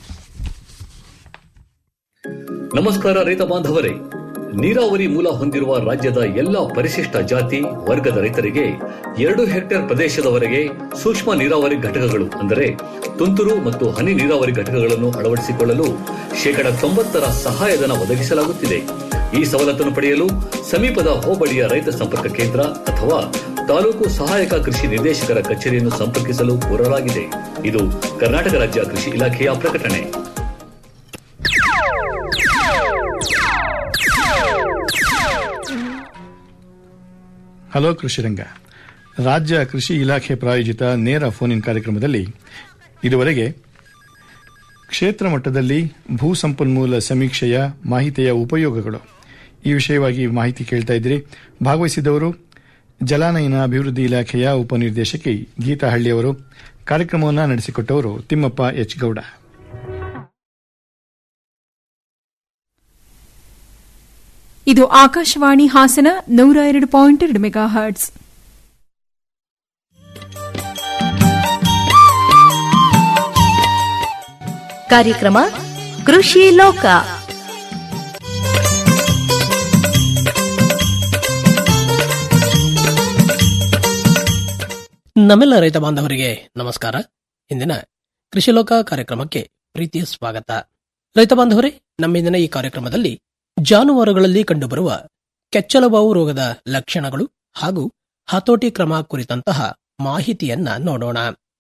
ನಮಸ್ಕಾರ ರೈತ ಬಾಂಧವರೇ ನೀರಾವರಿ ಮೂಲ ಹೊಂದಿರುವ ರಾಜ್ಯದ ಎಲ್ಲಾ ಪರಿಶಿಷ್ಟ ಜಾತಿ ವರ್ಗದ ರೈತರಿಗೆ ಎರಡು ಹೆಕ್ಟೇರ್ ಪ್ರದೇಶದವರೆಗೆ ಸೂಕ್ಷ್ಮ ನೀರಾವರಿ ಘಟಕಗಳು ಅಂದರೆ ತುಂತುರು ಮತ್ತು ಹನಿ ನೀರಾವರಿ ಘಟಕಗಳನ್ನು ಅಳವಡಿಸಿಕೊಳ್ಳಲು ಶೇಕಡ ತೊಂಬತ್ತರ ಸಹಾಯಧನ ಒದಗಿಸಲಾಗುತ್ತಿದೆ ಈ ಸವಲತ್ತನ್ನು ಪಡೆಯಲು ಸಮೀಪದ ಹೋಬಳಿಯ ರೈತ ಸಂಪರ್ಕ ಕೇಂದ್ರ ಅಥವಾ ತಾಲೂಕು ಸಹಾಯಕ ಕೃಷಿ ನಿರ್ದೇಶಕರ ಕಚೇರಿಯನ್ನು ಸಂಪರ್ಕಿಸಲು ಕೋರಲಾಗಿದೆ ಇದು ಕರ್ನಾಟಕ ರಾಜ್ಯ ಕೃಷಿ ಇಲಾಖೆಯ ಪ್ರಕಟಣೆ ಹಲೋ ಕೃಷಿರಂಗ ರಾಜ್ಯ ಕೃಷಿ ಇಲಾಖೆ ಪ್ರಾಯೋಜಿತ ನೇರ ಫೋನ್ ಇನ್ ಕಾರ್ಯಕ್ರಮದಲ್ಲಿ ಇದುವರೆಗೆ ಕ್ಷೇತ್ರ ಮಟ್ಟದಲ್ಲಿ ಭೂ ಸಂಪನ್ಮೂಲ ಸಮೀಕ್ಷೆಯ ಮಾಹಿತಿಯ ಉಪಯೋಗಗಳು ಈ ವಿಷಯವಾಗಿ ಮಾಹಿತಿ ಕೇಳ್ತಾ ಇದ್ದೀರಿ ಭಾಗವಹಿಸಿದವರು ಜಲಾನಯನ ಅಭಿವೃದ್ಧಿ ಇಲಾಖೆಯ ಉಪನಿರ್ದೇಶಕಿ ಗೀತಾ ಹಳ್ಳಿಯವರು ಕಾರ್ಯಕ್ರಮವನ್ನು ನಡೆಸಿಕೊಟ್ಟವರು ತಿಮ್ಮಪ್ಪ ಎಚ್ ಗೌಡ ಇದು ಆಕಾಶವಾಣಿ ಹಾಸನ ನೂರ ಎರಡು ಪಾಯಿಂಟ್ ಎರಡು ಮೆಗಾ ಹರ್ಟ್ಸ್ ಕಾರ್ಯಕ್ರಮ ಕೃಷಿ ಲೋಕ ನಮ್ಮೆಲ್ಲ ರೈತ ಬಾಂಧವರಿಗೆ ನಮಸ್ಕಾರ ಇಂದಿನ ಕೃಷಿಲೋಕ ಕಾರ್ಯಕ್ರಮಕ್ಕೆ ಪ್ರೀತಿಯ ಸ್ವಾಗತ ರೈತ ಬಾಂಧವರೇ ನಮ್ಮಿಂದಿನ ಈ ಕಾರ್ಯಕ್ರಮದಲ್ಲಿ ಜಾನುವಾರುಗಳಲ್ಲಿ ಕಂಡುಬರುವ ಕೆಚ್ಚಲುಬಾವು ರೋಗದ ಲಕ್ಷಣಗಳು ಹಾಗೂ ಹತೋಟಿ ಕ್ರಮ ಕುರಿತಂತಹ ಮಾಹಿತಿಯನ್ನ ನೋಡೋಣ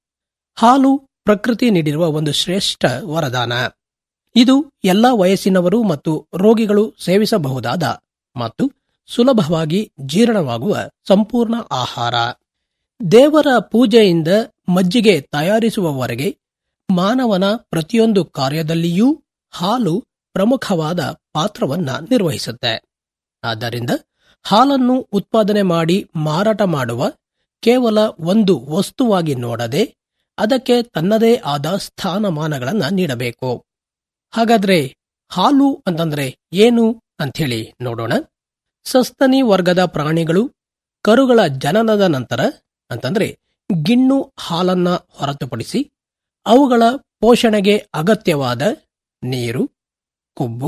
ಹಾಲು ಪ್ರಕೃತಿ ನೀಡಿರುವ ಒಂದು ಶ್ರೇಷ್ಠ ವರದಾನ ಇದು ಎಲ್ಲಾ ವಯಸ್ಸಿನವರು ಮತ್ತು ರೋಗಿಗಳು ಸೇವಿಸಬಹುದಾದ ಮತ್ತು ಸುಲಭವಾಗಿ ಜೀರ್ಣವಾಗುವ ಸಂಪೂರ್ಣ ಆಹಾರ ದೇವರ ಪೂಜೆಯಿಂದ ಮಜ್ಜಿಗೆ ತಯಾರಿಸುವವರೆಗೆ ಮಾನವನ ಪ್ರತಿಯೊಂದು ಕಾರ್ಯದಲ್ಲಿಯೂ ಹಾಲು ಪ್ರಮುಖವಾದ ಪಾತ್ರವನ್ನ ನಿರ್ವಹಿಸುತ್ತೆ ಆದ್ದರಿಂದ ಹಾಲನ್ನು ಉತ್ಪಾದನೆ ಮಾಡಿ ಮಾರಾಟ ಮಾಡುವ ಕೇವಲ ಒಂದು ವಸ್ತುವಾಗಿ ನೋಡದೆ ಅದಕ್ಕೆ ತನ್ನದೇ ಆದ ಸ್ಥಾನಮಾನಗಳನ್ನ ನೀಡಬೇಕು ಹಾಗಾದ್ರೆ ಹಾಲು ಅಂತಂದ್ರೆ ಏನು ಅಂಥೇಳಿ ನೋಡೋಣ ಸಸ್ತನಿ ವರ್ಗದ ಪ್ರಾಣಿಗಳು ಕರುಗಳ ಜನನದ ನಂತರ ಅಂತಂದ್ರೆ ಗಿಣ್ಣು ಹಾಲನ್ನ ಹೊರತುಪಡಿಸಿ ಅವುಗಳ ಪೋಷಣೆಗೆ ಅಗತ್ಯವಾದ ನೀರು ಕೊಬ್ಬು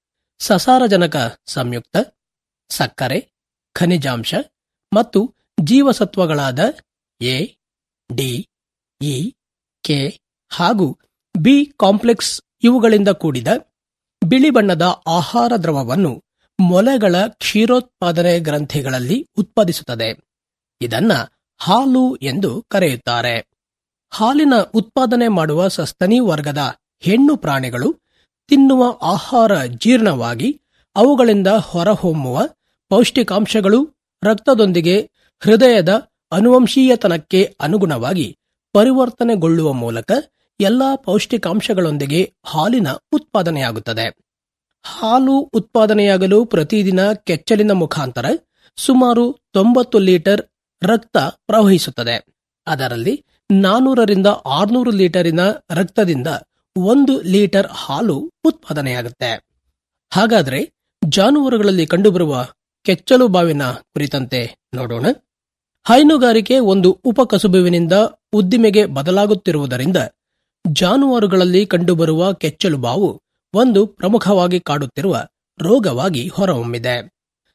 ಸಸಾರಜನಕ ಸಂಯುಕ್ತ ಸಕ್ಕರೆ ಖನಿಜಾಂಶ ಮತ್ತು ಜೀವಸತ್ವಗಳಾದ ಎ ಡಿ ಇ ಕೆ ಹಾಗೂ ಬಿ ಕಾಂಪ್ಲೆಕ್ಸ್ ಇವುಗಳಿಂದ ಕೂಡಿದ ಬಿಳಿ ಬಣ್ಣದ ಆಹಾರ ದ್ರವವನ್ನು ಮೊಲೆಗಳ ಕ್ಷೀರೋತ್ಪಾದನೆ ಗ್ರಂಥಿಗಳಲ್ಲಿ ಉತ್ಪಾದಿಸುತ್ತದೆ ಇದನ್ನ ಹಾಲು ಎಂದು ಕರೆಯುತ್ತಾರೆ ಹಾಲಿನ ಉತ್ಪಾದನೆ ಮಾಡುವ ಸಸ್ತನಿ ವರ್ಗದ ಹೆಣ್ಣು ಪ್ರಾಣಿಗಳು ತಿನ್ನುವ ಆಹಾರ ಜೀರ್ಣವಾಗಿ ಅವುಗಳಿಂದ ಹೊರಹೊಮ್ಮುವ ಪೌಷ್ಟಿಕಾಂಶಗಳು ರಕ್ತದೊಂದಿಗೆ ಹೃದಯದ ಅನುವಂಶೀಯತನಕ್ಕೆ ಅನುಗುಣವಾಗಿ ಪರಿವರ್ತನೆಗೊಳ್ಳುವ ಮೂಲಕ ಎಲ್ಲಾ ಪೌಷ್ಟಿಕಾಂಶಗಳೊಂದಿಗೆ ಹಾಲಿನ ಉತ್ಪಾದನೆಯಾಗುತ್ತದೆ ಹಾಲು ಉತ್ಪಾದನೆಯಾಗಲು ಪ್ರತಿದಿನ ಕೆಚ್ಚಲಿನ ಮುಖಾಂತರ ಸುಮಾರು ತೊಂಬತ್ತು ಲೀಟರ್ ರಕ್ತ ಪ್ರವಹಿಸುತ್ತದೆ ಅದರಲ್ಲಿ ನಾನೂರರಿಂದ ಆರ್ನೂರು ಲೀಟರಿನ ರಕ್ತದಿಂದ ಒಂದು ಲೀಟರ್ ಹಾಲು ಉತ್ಪಾದನೆಯಾಗುತ್ತೆ ಹಾಗಾದ್ರೆ ಜಾನುವಾರುಗಳಲ್ಲಿ ಕಂಡುಬರುವ ಕೆಚ್ಚಲು ಬಾವಿನ ಕುರಿತಂತೆ ನೋಡೋಣ ಹೈನುಗಾರಿಕೆ ಒಂದು ಉಪಕಸುಬುವಿನಿಂದ ಉದ್ದಿಮೆಗೆ ಬದಲಾಗುತ್ತಿರುವುದರಿಂದ ಜಾನುವಾರುಗಳಲ್ಲಿ ಕಂಡುಬರುವ ಕೆಚ್ಚಲು ಬಾವು ಒಂದು ಪ್ರಮುಖವಾಗಿ ಕಾಡುತ್ತಿರುವ ರೋಗವಾಗಿ ಹೊರಹೊಮ್ಮಿದೆ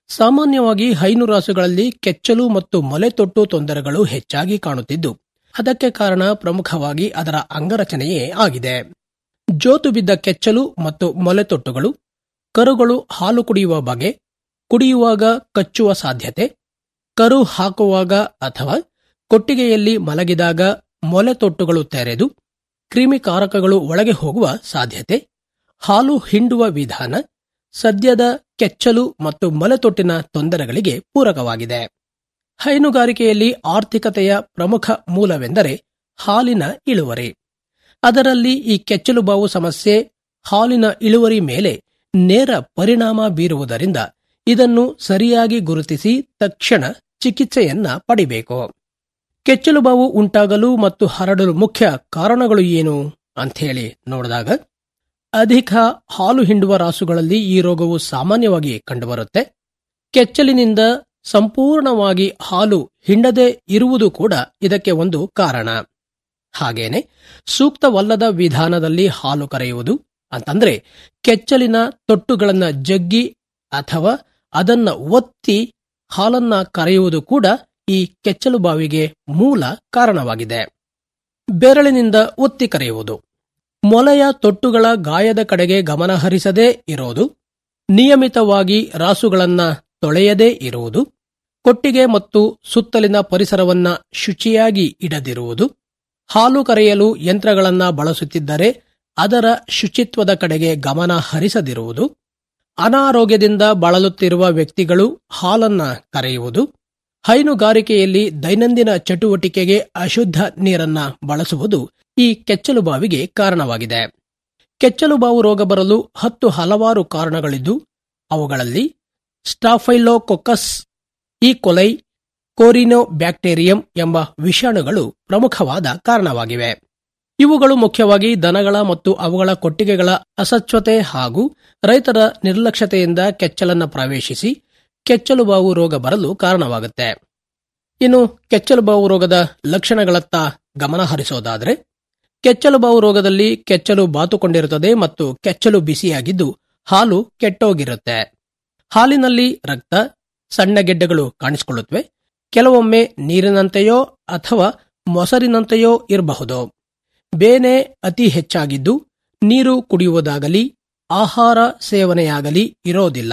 ಸಾಮಾನ್ಯವಾಗಿ ಹೈನುರಾಸುಗಳಲ್ಲಿ ಕೆಚ್ಚಲು ಮತ್ತು ಮೊಲೆತೊಟ್ಟು ತೊಂದರೆಗಳು ಹೆಚ್ಚಾಗಿ ಕಾಣುತ್ತಿದ್ದು ಅದಕ್ಕೆ ಕಾರಣ ಪ್ರಮುಖವಾಗಿ ಅದರ ಅಂಗರಚನೆಯೇ ಆಗಿದೆ ಜೋತು ಬಿದ್ದ ಕೆಚ್ಚಲು ಮತ್ತು ಮೊಲೆತೊಟ್ಟುಗಳು ಕರುಗಳು ಹಾಲು ಕುಡಿಯುವ ಬಗೆ ಕುಡಿಯುವಾಗ ಕಚ್ಚುವ ಸಾಧ್ಯತೆ ಕರು ಹಾಕುವಾಗ ಅಥವಾ ಕೊಟ್ಟಿಗೆಯಲ್ಲಿ ಮಲಗಿದಾಗ ಮೊಲೆತೊಟ್ಟುಗಳು ತೆರೆದು ಕ್ರಿಮಿಕಾರಕಗಳು ಒಳಗೆ ಹೋಗುವ ಸಾಧ್ಯತೆ ಹಾಲು ಹಿಂಡುವ ವಿಧಾನ ಸದ್ಯದ ಕೆಚ್ಚಲು ಮತ್ತು ಮೊಲೆತೊಟ್ಟಿನ ತೊಂದರೆಗಳಿಗೆ ಪೂರಕವಾಗಿದೆ ಹೈನುಗಾರಿಕೆಯಲ್ಲಿ ಆರ್ಥಿಕತೆಯ ಪ್ರಮುಖ ಮೂಲವೆಂದರೆ ಹಾಲಿನ ಇಳುವರಿ ಅದರಲ್ಲಿ ಈ ಕೆಚ್ಚಲು ಬಾವು ಸಮಸ್ಯೆ ಹಾಲಿನ ಇಳುವರಿ ಮೇಲೆ ನೇರ ಪರಿಣಾಮ ಬೀರುವುದರಿಂದ ಇದನ್ನು ಸರಿಯಾಗಿ ಗುರುತಿಸಿ ತಕ್ಷಣ ಚಿಕಿತ್ಸೆಯನ್ನ ಪಡಿಬೇಕು ಕೆಚ್ಚಲು ಬಾವು ಉಂಟಾಗಲು ಮತ್ತು ಹರಡಲು ಮುಖ್ಯ ಕಾರಣಗಳು ಏನು ಅಂಥೇಳಿ ನೋಡಿದಾಗ ಅಧಿಕ ಹಾಲು ಹಿಂಡುವ ರಾಸುಗಳಲ್ಲಿ ಈ ರೋಗವು ಸಾಮಾನ್ಯವಾಗಿ ಕಂಡುಬರುತ್ತೆ ಕೆಚ್ಚಲಿನಿಂದ ಸಂಪೂರ್ಣವಾಗಿ ಹಾಲು ಹಿಂಡದೆ ಇರುವುದು ಕೂಡ ಇದಕ್ಕೆ ಒಂದು ಕಾರಣ ಹಾಗೇನೆ ಸೂಕ್ತವಲ್ಲದ ವಿಧಾನದಲ್ಲಿ ಹಾಲು ಕರೆಯುವುದು ಅಂತಂದ್ರೆ ಕೆಚ್ಚಲಿನ ತೊಟ್ಟುಗಳನ್ನ ಜಗ್ಗಿ ಅಥವಾ ಅದನ್ನ ಒತ್ತಿ ಹಾಲನ್ನ ಕರೆಯುವುದು ಕೂಡ ಈ ಕೆಚ್ಚಲು ಬಾವಿಗೆ ಮೂಲ ಕಾರಣವಾಗಿದೆ ಬೆರಳಿನಿಂದ ಒತ್ತಿ ಕರೆಯುವುದು ಮೊಲೆಯ ತೊಟ್ಟುಗಳ ಗಾಯದ ಕಡೆಗೆ ಗಮನ ಹರಿಸದೇ ಇರೋದು ನಿಯಮಿತವಾಗಿ ರಾಸುಗಳನ್ನ ತೊಳೆಯದೇ ಇರುವುದು ಕೊಟ್ಟಿಗೆ ಮತ್ತು ಸುತ್ತಲಿನ ಪರಿಸರವನ್ನ ಶುಚಿಯಾಗಿ ಇಡದಿರುವುದು ಹಾಲು ಕರೆಯಲು ಯಂತ್ರಗಳನ್ನ ಬಳಸುತ್ತಿದ್ದರೆ ಅದರ ಶುಚಿತ್ವದ ಕಡೆಗೆ ಗಮನ ಹರಿಸದಿರುವುದು ಅನಾರೋಗ್ಯದಿಂದ ಬಳಲುತ್ತಿರುವ ವ್ಯಕ್ತಿಗಳು ಹಾಲನ್ನ ಕರೆಯುವುದು ಹೈನುಗಾರಿಕೆಯಲ್ಲಿ ದೈನಂದಿನ ಚಟುವಟಿಕೆಗೆ ಅಶುದ್ಧ ನೀರನ್ನ ಬಳಸುವುದು ಈ ಕೆಚ್ಚಲು ಬಾವಿಗೆ ಕಾರಣವಾಗಿದೆ ಕೆಚ್ಚಲು ಬಾವು ರೋಗ ಬರಲು ಹತ್ತು ಹಲವಾರು ಕಾರಣಗಳಿದ್ದು ಅವುಗಳಲ್ಲಿ ಸ್ಟಾಫೈಲೋಕೊಕಸ್ ಈ ಕೊಲೈ ಕೋರಿನೋ ಬ್ಯಾಕ್ಟೀರಿಯಂ ಎಂಬ ವಿಷಾಣುಗಳು ಪ್ರಮುಖವಾದ ಕಾರಣವಾಗಿವೆ ಇವುಗಳು ಮುಖ್ಯವಾಗಿ ದನಗಳ ಮತ್ತು ಅವುಗಳ ಕೊಟ್ಟಿಗೆಗಳ ಅಸಚ್ಛತೆ ಹಾಗೂ ರೈತರ ನಿರ್ಲಕ್ಷ್ಯತೆಯಿಂದ ಕೆಚ್ಚಲನ್ನ ಪ್ರವೇಶಿಸಿ ಕೆಚ್ಚಲು ಬಾವು ರೋಗ ಬರಲು ಕಾರಣವಾಗುತ್ತೆ ಇನ್ನು ಕೆಚ್ಚಲು ಬಾವು ರೋಗದ ಲಕ್ಷಣಗಳತ್ತ ಗಮನ ಹರಿಸೋದಾದ್ರೆ ಕೆಚ್ಚಲು ಬಾವು ರೋಗದಲ್ಲಿ ಕೆಚ್ಚಲು ಬಾತುಕೊಂಡಿರುತ್ತದೆ ಮತ್ತು ಕೆಚ್ಚಲು ಬಿಸಿಯಾಗಿದ್ದು ಹಾಲು ಕೆಟ್ಟೋಗಿರುತ್ತೆ ಹಾಲಿನಲ್ಲಿ ರಕ್ತ ಸಣ್ಣ ಗೆಡ್ಡೆಗಳು ಕಾಣಿಸಿಕೊಳ್ಳುತ್ತವೆ ಕೆಲವೊಮ್ಮೆ ನೀರಿನಂತೆಯೋ ಅಥವಾ ಮೊಸರಿನಂತೆಯೋ ಇರಬಹುದು ಬೇನೆ ಅತಿ ಹೆಚ್ಚಾಗಿದ್ದು ನೀರು ಕುಡಿಯುವುದಾಗಲಿ ಆಹಾರ ಸೇವನೆಯಾಗಲಿ ಇರೋದಿಲ್ಲ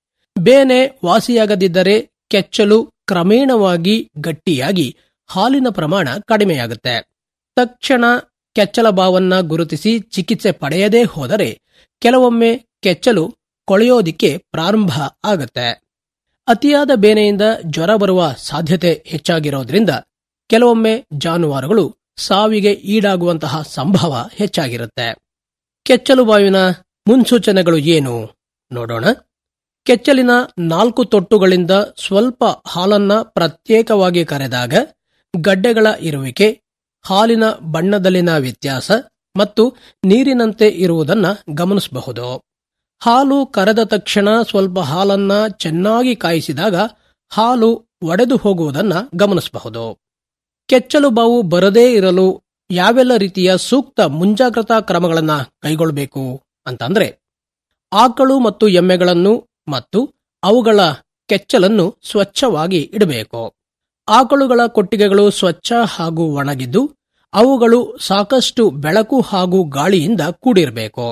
ಬೇನೆ ವಾಸಿಯಾಗದಿದ್ದರೆ ಕೆಚ್ಚಲು ಕ್ರಮೇಣವಾಗಿ ಗಟ್ಟಿಯಾಗಿ ಹಾಲಿನ ಪ್ರಮಾಣ ಕಡಿಮೆಯಾಗುತ್ತೆ ತಕ್ಷಣ ಕೆಚ್ಚಲ ಬಾವನ್ನ ಗುರುತಿಸಿ ಚಿಕಿತ್ಸೆ ಪಡೆಯದೇ ಹೋದರೆ ಕೆಲವೊಮ್ಮೆ ಕೆಚ್ಚಲು ಕೊಳೆಯೋದಿಕ್ಕೆ ಪ್ರಾರಂಭ ಆಗತ್ತೆ ಅತಿಯಾದ ಬೇನೆಯಿಂದ ಜ್ವರ ಬರುವ ಸಾಧ್ಯತೆ ಹೆಚ್ಚಾಗಿರೋದ್ರಿಂದ ಕೆಲವೊಮ್ಮೆ ಜಾನುವಾರುಗಳು ಸಾವಿಗೆ ಈಡಾಗುವಂತಹ ಸಂಭವ ಹೆಚ್ಚಾಗಿರುತ್ತೆ ಕೆಚ್ಚಲು ಬಾವಿನ ಮುನ್ಸೂಚನೆಗಳು ಏನು ನೋಡೋಣ ಕೆಚ್ಚಲಿನ ನಾಲ್ಕು ತೊಟ್ಟುಗಳಿಂದ ಸ್ವಲ್ಪ ಹಾಲನ್ನ ಪ್ರತ್ಯೇಕವಾಗಿ ಕರೆದಾಗ ಗಡ್ಡೆಗಳ ಇರುವಿಕೆ ಹಾಲಿನ ಬಣ್ಣದಲ್ಲಿನ ವ್ಯತ್ಯಾಸ ಮತ್ತು ನೀರಿನಂತೆ ಇರುವುದನ್ನ ಗಮನಿಸಬಹುದು ಹಾಲು ಕರೆದ ತಕ್ಷಣ ಸ್ವಲ್ಪ ಹಾಲನ್ನ ಚೆನ್ನಾಗಿ ಕಾಯಿಸಿದಾಗ ಹಾಲು ಒಡೆದು ಹೋಗುವುದನ್ನ ಗಮನಿಸಬಹುದು ಕೆಚ್ಚಲು ಬಾವು ಬರದೇ ಇರಲು ಯಾವೆಲ್ಲ ರೀತಿಯ ಸೂಕ್ತ ಮುಂಜಾಗ್ರತಾ ಕ್ರಮಗಳನ್ನ ಕೈಗೊಳ್ಳಬೇಕು ಅಂತಂದ್ರೆ ಆಕಳು ಮತ್ತು ಎಮ್ಮೆಗಳನ್ನು ಮತ್ತು ಅವುಗಳ ಕೆಚ್ಚಲನ್ನು ಸ್ವಚ್ಛವಾಗಿ ಇಡಬೇಕು ಆಕಳುಗಳ ಕೊಟ್ಟಿಗೆಗಳು ಸ್ವಚ್ಛ ಹಾಗೂ ಒಣಗಿದ್ದು ಅವುಗಳು ಸಾಕಷ್ಟು ಬೆಳಕು ಹಾಗೂ ಗಾಳಿಯಿಂದ ಕೂಡಿರಬೇಕು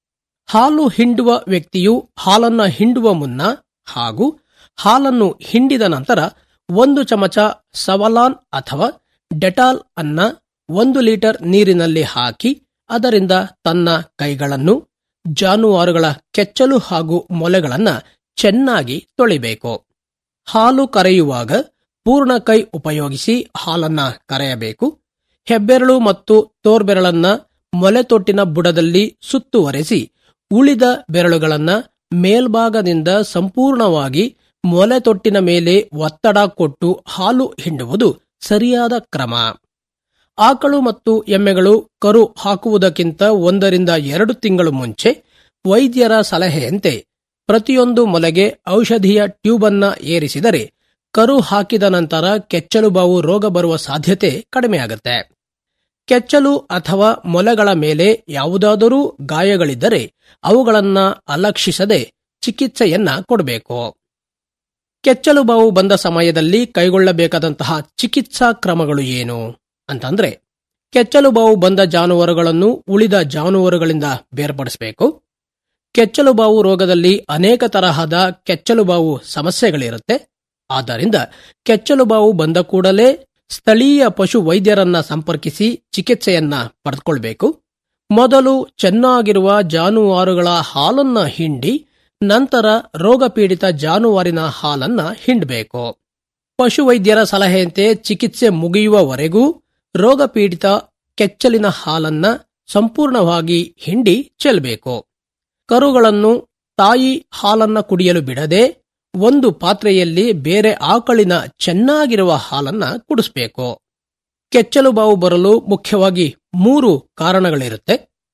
ಹಾಲು ಹಿಂಡುವ ವ್ಯಕ್ತಿಯು ಹಾಲನ್ನ ಹಿಂಡುವ ಮುನ್ನ ಹಾಗೂ ಹಾಲನ್ನು ಹಿಂಡಿದ ನಂತರ ಒಂದು ಚಮಚ ಸವಲಾನ್ ಅಥವಾ ಡೆಟಾಲ್ ಅನ್ನ ಒಂದು ಲೀಟರ್ ನೀರಿನಲ್ಲಿ ಹಾಕಿ ಅದರಿಂದ ತನ್ನ ಕೈಗಳನ್ನು ಜಾನುವಾರುಗಳ ಕೆಚ್ಚಲು ಹಾಗೂ ಮೊಲೆಗಳನ್ನ ಚೆನ್ನಾಗಿ ತೊಳಿಬೇಕು ಹಾಲು ಕರೆಯುವಾಗ ಪೂರ್ಣ ಕೈ ಉಪಯೋಗಿಸಿ ಹಾಲನ್ನ ಕರೆಯಬೇಕು ಹೆಬ್ಬೆರಳು ಮತ್ತು ತೋರ್ಬೆರಳನ್ನ ಮೊಲೆತೊಟ್ಟಿನ ಬುಡದಲ್ಲಿ ಸುತ್ತುವರೆಸಿ ಉಳಿದ ಬೆರಳುಗಳನ್ನ ಮೇಲ್ಭಾಗದಿಂದ ಸಂಪೂರ್ಣವಾಗಿ ಮೊಲೆತೊಟ್ಟಿನ ಮೇಲೆ ಒತ್ತಡ ಕೊಟ್ಟು ಹಾಲು ಹಿಂಡುವುದು ಸರಿಯಾದ ಕ್ರಮ ಆಕಳು ಮತ್ತು ಎಮ್ಮೆಗಳು ಕರು ಹಾಕುವುದಕ್ಕಿಂತ ಒಂದರಿಂದ ಎರಡು ತಿಂಗಳು ಮುಂಚೆ ವೈದ್ಯರ ಸಲಹೆಯಂತೆ ಪ್ರತಿಯೊಂದು ಮೊಲೆಗೆ ಔಷಧಿಯ ಟ್ಯೂಬ್ ಅನ್ನ ಏರಿಸಿದರೆ ಕರು ಹಾಕಿದ ನಂತರ ಕೆಚ್ಚಲು ಬಾವು ರೋಗ ಬರುವ ಸಾಧ್ಯತೆ ಕಡಿಮೆಯಾಗುತ್ತೆ ಕೆಚ್ಚಲು ಅಥವಾ ಮೊಲೆಗಳ ಮೇಲೆ ಯಾವುದಾದರೂ ಗಾಯಗಳಿದ್ದರೆ ಅವುಗಳನ್ನ ಅಲಕ್ಷಿಸದೆ ಚಿಕಿತ್ಸೆಯನ್ನ ಕೊಡಬೇಕು ಕೆಚ್ಚಲು ಬಾವು ಬಂದ ಸಮಯದಲ್ಲಿ ಕೈಗೊಳ್ಳಬೇಕಾದಂತಹ ಚಿಕಿತ್ಸಾ ಕ್ರಮಗಳು ಏನು ಅಂತಂದ್ರೆ ಕೆಚ್ಚಲು ಬಾವು ಬಂದ ಜಾನುವಾರುಗಳನ್ನು ಉಳಿದ ಜಾನುವಾರುಗಳಿಂದ ಬೇರ್ಪಡಿಸಬೇಕು ಕೆಚ್ಚಲು ಬಾವು ರೋಗದಲ್ಲಿ ಅನೇಕ ತರಹದ ಕೆಚ್ಚಲು ಬಾವು ಸಮಸ್ಯೆಗಳಿರುತ್ತೆ ಆದ್ದರಿಂದ ಕೆಚ್ಚಲು ಬಾವು ಬಂದ ಕೂಡಲೇ ಸ್ಥಳೀಯ ಪಶು ವೈದ್ಯರನ್ನ ಸಂಪರ್ಕಿಸಿ ಚಿಕಿತ್ಸೆಯನ್ನ ಪಡೆದುಕೊಳ್ಬೇಕು ಮೊದಲು ಚೆನ್ನಾಗಿರುವ ಜಾನುವಾರುಗಳ ಹಾಲನ್ನ ಹಿಂಡಿ ನಂತರ ರೋಗಪೀಡಿತ ಜಾನುವಾರಿನ ಹಾಲನ್ನ ಹಿಂಡಬೇಕು ಪಶುವೈದ್ಯರ ಸಲಹೆಯಂತೆ ಚಿಕಿತ್ಸೆ ಮುಗಿಯುವವರೆಗೂ ರೋಗಪೀಡಿತ ಕೆಚ್ಚಲಿನ ಹಾಲನ್ನ ಸಂಪೂರ್ಣವಾಗಿ ಹಿಂಡಿ ಚೆಲ್ಲಬೇಕು ಕರುಗಳನ್ನು ತಾಯಿ ಹಾಲನ್ನ ಕುಡಿಯಲು ಬಿಡದೆ ಒಂದು ಪಾತ್ರೆಯಲ್ಲಿ ಬೇರೆ ಆಕಳಿನ ಚೆನ್ನಾಗಿರುವ ಹಾಲನ್ನ ಕುಡಿಸಬೇಕು ಕೆಚ್ಚಲು ಬಾವು ಬರಲು ಮುಖ್ಯವಾಗಿ ಮೂರು ಕಾರಣಗಳಿರುತ್ತೆ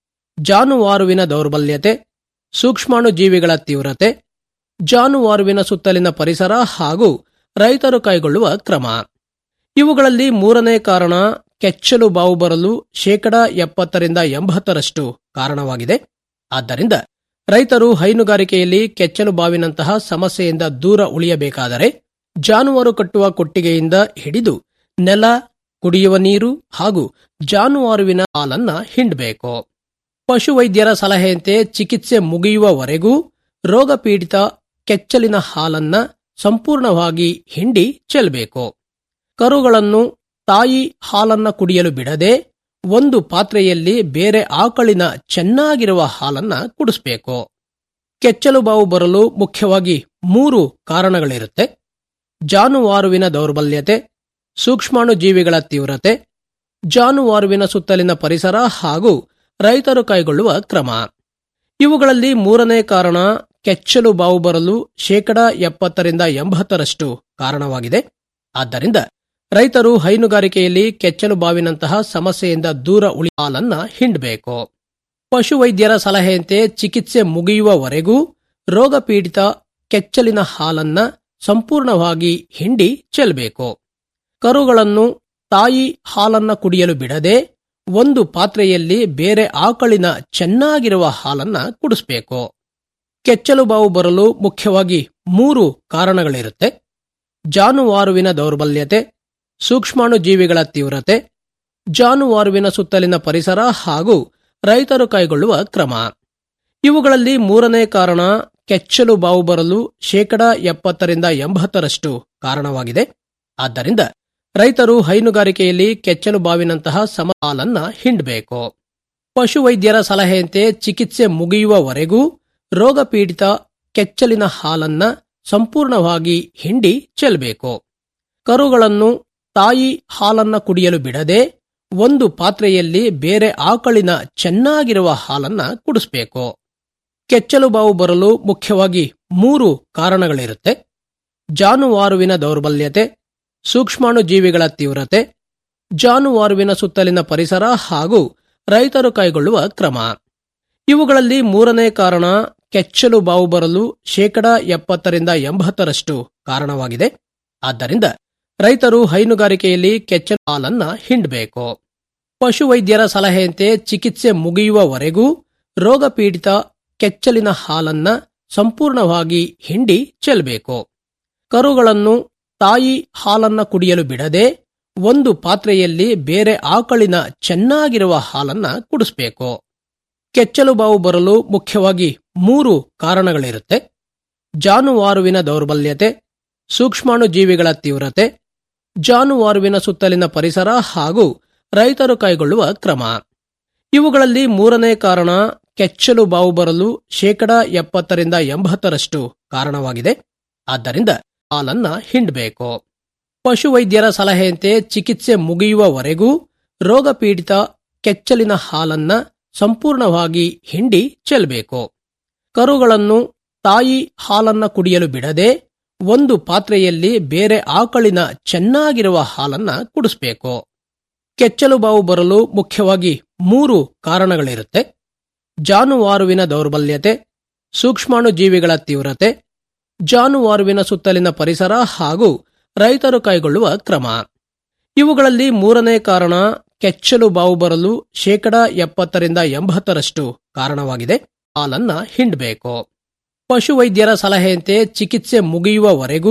ಜಾನುವಾರುವಿನ ದೌರ್ಬಲ್ಯತೆ ಸೂಕ್ಷ್ಮಾಣು ಜೀವಿಗಳ ತೀವ್ರತೆ ಜಾನುವಾರುವಿನ ಸುತ್ತಲಿನ ಪರಿಸರ ಹಾಗೂ ರೈತರು ಕೈಗೊಳ್ಳುವ ಕ್ರಮ ಇವುಗಳಲ್ಲಿ ಮೂರನೇ ಕಾರಣ ಕೆಚ್ಚಲು ಬಾವು ಬರಲು ಶೇಕಡ ಎಪ್ಪತ್ತರಿಂದ ಎಂಬತ್ತರಷ್ಟು ಕಾರಣವಾಗಿದೆ ಆದ್ದರಿಂದ ರೈತರು ಹೈನುಗಾರಿಕೆಯಲ್ಲಿ ಕೆಚ್ಚಲು ಬಾವಿನಂತಹ ಸಮಸ್ಯೆಯಿಂದ ದೂರ ಉಳಿಯಬೇಕಾದರೆ ಜಾನುವಾರು ಕಟ್ಟುವ ಕೊಟ್ಟಿಗೆಯಿಂದ ಹಿಡಿದು ನೆಲ ಕುಡಿಯುವ ನೀರು ಹಾಗೂ ಜಾನುವಾರುವಿನ ಹಾಲನ್ನ ಹಿಂಡಬೇಕು ಪಶುವೈದ್ಯರ ಸಲಹೆಯಂತೆ ಚಿಕಿತ್ಸೆ ಮುಗಿಯುವವರೆಗೂ ರೋಗಪೀಡಿತ ಕೆಚ್ಚಲಿನ ಹಾಲನ್ನ ಸಂಪೂರ್ಣವಾಗಿ ಹಿಂಡಿ ಚೆಲ್ಲಬೇಕು ಕರುಗಳನ್ನು ತಾಯಿ ಹಾಲನ್ನ ಕುಡಿಯಲು ಬಿಡದೆ ಒಂದು ಪಾತ್ರೆಯಲ್ಲಿ ಬೇರೆ ಆಕಳಿನ ಚೆನ್ನಾಗಿರುವ ಹಾಲನ್ನ ಕುಡಿಸಬೇಕು ಕೆಚ್ಚಲು ಬಾವು ಬರಲು ಮುಖ್ಯವಾಗಿ ಮೂರು ಕಾರಣಗಳಿರುತ್ತೆ ಜಾನುವಾರುವಿನ ದೌರ್ಬಲ್ಯತೆ ಸೂಕ್ಷ್ಮಾಣು ಜೀವಿಗಳ ತೀವ್ರತೆ ಜಾನುವಾರುವಿನ ಸುತ್ತಲಿನ ಪರಿಸರ ಹಾಗೂ ರೈತರು ಕೈಗೊಳ್ಳುವ ಕ್ರಮ ಇವುಗಳಲ್ಲಿ ಮೂರನೇ ಕಾರಣ ಕೆಚ್ಚಲು ಬಾವು ಬರಲು ಶೇಕಡ ಎಪ್ಪತ್ತರಿಂದ ಎಂಬತ್ತರಷ್ಟು ಕಾರಣವಾಗಿದೆ ಆದ್ದರಿಂದ ರೈತರು ಹೈನುಗಾರಿಕೆಯಲ್ಲಿ ಕೆಚ್ಚಲು ಬಾವಿನಂತಹ ಸಮಸ್ಯೆಯಿಂದ ದೂರ ಉಳಿ ಹಾಲನ್ನ ಹಿಂಡಬೇಕು ಪಶುವೈದ್ಯರ ಸಲಹೆಯಂತೆ ಚಿಕಿತ್ಸೆ ಮುಗಿಯುವವರೆಗೂ ರೋಗಪೀಡಿತ ಕೆಚ್ಚಲಿನ ಹಾಲನ್ನ ಸಂಪೂರ್ಣವಾಗಿ ಹಿಂಡಿ ಚೆಲ್ಲಬೇಕು ಕರುಗಳನ್ನು ತಾಯಿ ಹಾಲನ್ನ ಕುಡಿಯಲು ಬಿಡದೆ ಒಂದು ಪಾತ್ರೆಯಲ್ಲಿ ಬೇರೆ ಆಕಳಿನ ಚೆನ್ನಾಗಿರುವ ಹಾಲನ್ನ ಕುಡಿಸಬೇಕು ಕೆಚ್ಚಲು ಬಾವು ಬರಲು ಮುಖ್ಯವಾಗಿ ಮೂರು ಕಾರಣಗಳಿರುತ್ತೆ ಜಾನುವಾರುವಿನ ದೌರ್ಬಲ್ಯತೆ ಸೂಕ್ಷ್ಮಾಣು ಜೀವಿಗಳ ತೀವ್ರತೆ ಜಾನುವಾರುವಿನ ಸುತ್ತಲಿನ ಪರಿಸರ ಹಾಗೂ ರೈತರು ಕೈಗೊಳ್ಳುವ ಕ್ರಮ ಇವುಗಳಲ್ಲಿ ಮೂರನೇ ಕಾರಣ ಕೆಚ್ಚಲು ಬಾವು ಬರಲು ಶೇಕಡ ಎಪ್ಪತ್ತರಿಂದ ಎಂಬತ್ತರಷ್ಟು ಕಾರಣವಾಗಿದೆ ಆದ್ದರಿಂದ ರೈತರು ಹೈನುಗಾರಿಕೆಯಲ್ಲಿ ಕೆಚ್ಚಲು ಬಾವಿನಂತಹ ಸಮ ಹಾಲನ್ನ ಹಿಂಡಬೇಕು ಪಶುವೈದ್ಯರ ಸಲಹೆಯಂತೆ ಚಿಕಿತ್ಸೆ ಮುಗಿಯುವವರೆಗೂ ರೋಗಪೀಡಿತ ಕೆಚ್ಚಲಿನ ಹಾಲನ್ನ ಸಂಪೂರ್ಣವಾಗಿ ಹಿಂಡಿ ಚೆಲ್ಲಬೇಕು ಕರುಗಳನ್ನು ತಾಯಿ ಹಾಲನ್ನ ಕುಡಿಯಲು ಬಿಡದೆ ಒಂದು ಪಾತ್ರೆಯಲ್ಲಿ ಬೇರೆ ಆಕಳಿನ ಚೆನ್ನಾಗಿರುವ ಹಾಲನ್ನ ಕುಡಿಸಬೇಕು ಕೆಚ್ಚಲು ಬಾವು ಬರಲು ಮುಖ್ಯವಾಗಿ ಮೂರು ಕಾರಣಗಳಿರುತ್ತೆ ಜಾನುವಾರುವಿನ ದೌರ್ಬಲ್ಯತೆ ಸೂಕ್ಷ್ಮಾಣು ಜೀವಿಗಳ ತೀವ್ರತೆ ಜಾನುವಾರುವಿನ ಸುತ್ತಲಿನ ಪರಿಸರ ಹಾಗೂ ರೈತರು ಕೈಗೊಳ್ಳುವ ಕ್ರಮ ಇವುಗಳಲ್ಲಿ ಮೂರನೇ ಕಾರಣ ಕೆಚ್ಚಲು ಬಾವು ಬರಲು ಶೇಕಡ ಎಪ್ಪತ್ತರಿಂದ ಎಂಬತ್ತರಷ್ಟು ಕಾರಣವಾಗಿದೆ ಆದ್ದರಿಂದ ರೈತರು ಹೈನುಗಾರಿಕೆಯಲ್ಲಿ ಕೆಚ್ಚಲು ಹಾಲನ್ನ ಹಿಂಡಬೇಕು ಪಶುವೈದ್ಯರ ಸಲಹೆಯಂತೆ ಚಿಕಿತ್ಸೆ ಮುಗಿಯುವವರೆಗೂ ರೋಗಪೀಡಿತ ಕೆಚ್ಚಲಿನ ಹಾಲನ್ನ ಸಂಪೂರ್ಣವಾಗಿ ಹಿಂಡಿ ಚೆಲ್ಲಬೇಕು ಕರುಗಳನ್ನು ತಾಯಿ ಹಾಲನ್ನ ಕುಡಿಯಲು ಬಿಡದೆ ಒಂದು ಪಾತ್ರೆಯಲ್ಲಿ ಬೇರೆ ಆಕಳಿನ ಚೆನ್ನಾಗಿರುವ ಹಾಲನ್ನ ಕುಡಿಸಬೇಕು ಕೆಚ್ಚಲು ಬಾವು ಬರಲು ಮುಖ್ಯವಾಗಿ ಮೂರು ಕಾರಣಗಳಿರುತ್ತೆ ಜಾನುವಾರುವಿನ ದೌರ್ಬಲ್ಯತೆ ಸೂಕ್ಷ್ಮಾಣು ಜೀವಿಗಳ ತೀವ್ರತೆ ಜಾನುವಾರುವಿನ ಸುತ್ತಲಿನ ಪರಿಸರ ಹಾಗೂ ರೈತರು ಕೈಗೊಳ್ಳುವ ಕ್ರಮ ಇವುಗಳಲ್ಲಿ ಮೂರನೇ ಕಾರಣ ಕೆಚ್ಚಲು ಬಾವು ಬರಲು ಶೇಕಡ ಎಪ್ಪತ್ತರಿಂದ ಎಂಬತ್ತರಷ್ಟು ಕಾರಣವಾಗಿದೆ ಆದ್ದರಿಂದ ಹಾಲನ್ನ ಹಿಂಡಬೇಕು ಪಶುವೈದ್ಯರ ಸಲಹೆಯಂತೆ ಚಿಕಿತ್ಸೆ ಮುಗಿಯುವವರೆಗೂ ರೋಗಪೀಡಿತ ಕೆಚ್ಚಲಿನ ಹಾಲನ್ನ ಸಂಪೂರ್ಣವಾಗಿ ಹಿಂಡಿ ಚೆಲ್ಲಬೇಕು ಕರುಗಳನ್ನು ತಾಯಿ ಹಾಲನ್ನ ಕುಡಿಯಲು ಬಿಡದೆ ಒಂದು ಪಾತ್ರೆಯಲ್ಲಿ ಬೇರೆ ಆಕಳಿನ ಚೆನ್ನಾಗಿರುವ ಹಾಲನ್ನ ಕುಡಿಸಬೇಕು ಕೆಚ್ಚಲು ಬಾವು ಬರಲು ಮುಖ್ಯವಾಗಿ ಮೂರು ಕಾರಣಗಳಿರುತ್ತೆ ಜಾನುವಾರುವಿನ ದೌರ್ಬಲ್ಯತೆ ಸೂಕ್ಷ್ಮಾಣು ಜೀವಿಗಳ ತೀವ್ರತೆ ಜಾನುವಾರುವಿನ ಸುತ್ತಲಿನ ಪರಿಸರ ಹಾಗೂ ರೈತರು ಕೈಗೊಳ್ಳುವ ಕ್ರಮ ಇವುಗಳಲ್ಲಿ ಮೂರನೇ ಕಾರಣ ಕೆಚ್ಚಲು ಬಾವು ಬರಲು ಶೇಕಡ ಎಪ್ಪತ್ತರಿಂದ ಎಂಬತ್ತರಷ್ಟು ಕಾರಣವಾಗಿದೆ ಹಾಲನ್ನ ಹಿಂಡಬೇಕು ಪಶುವೈದ್ಯರ ಸಲಹೆಯಂತೆ ಚಿಕಿತ್ಸೆ ಮುಗಿಯುವವರೆಗೂ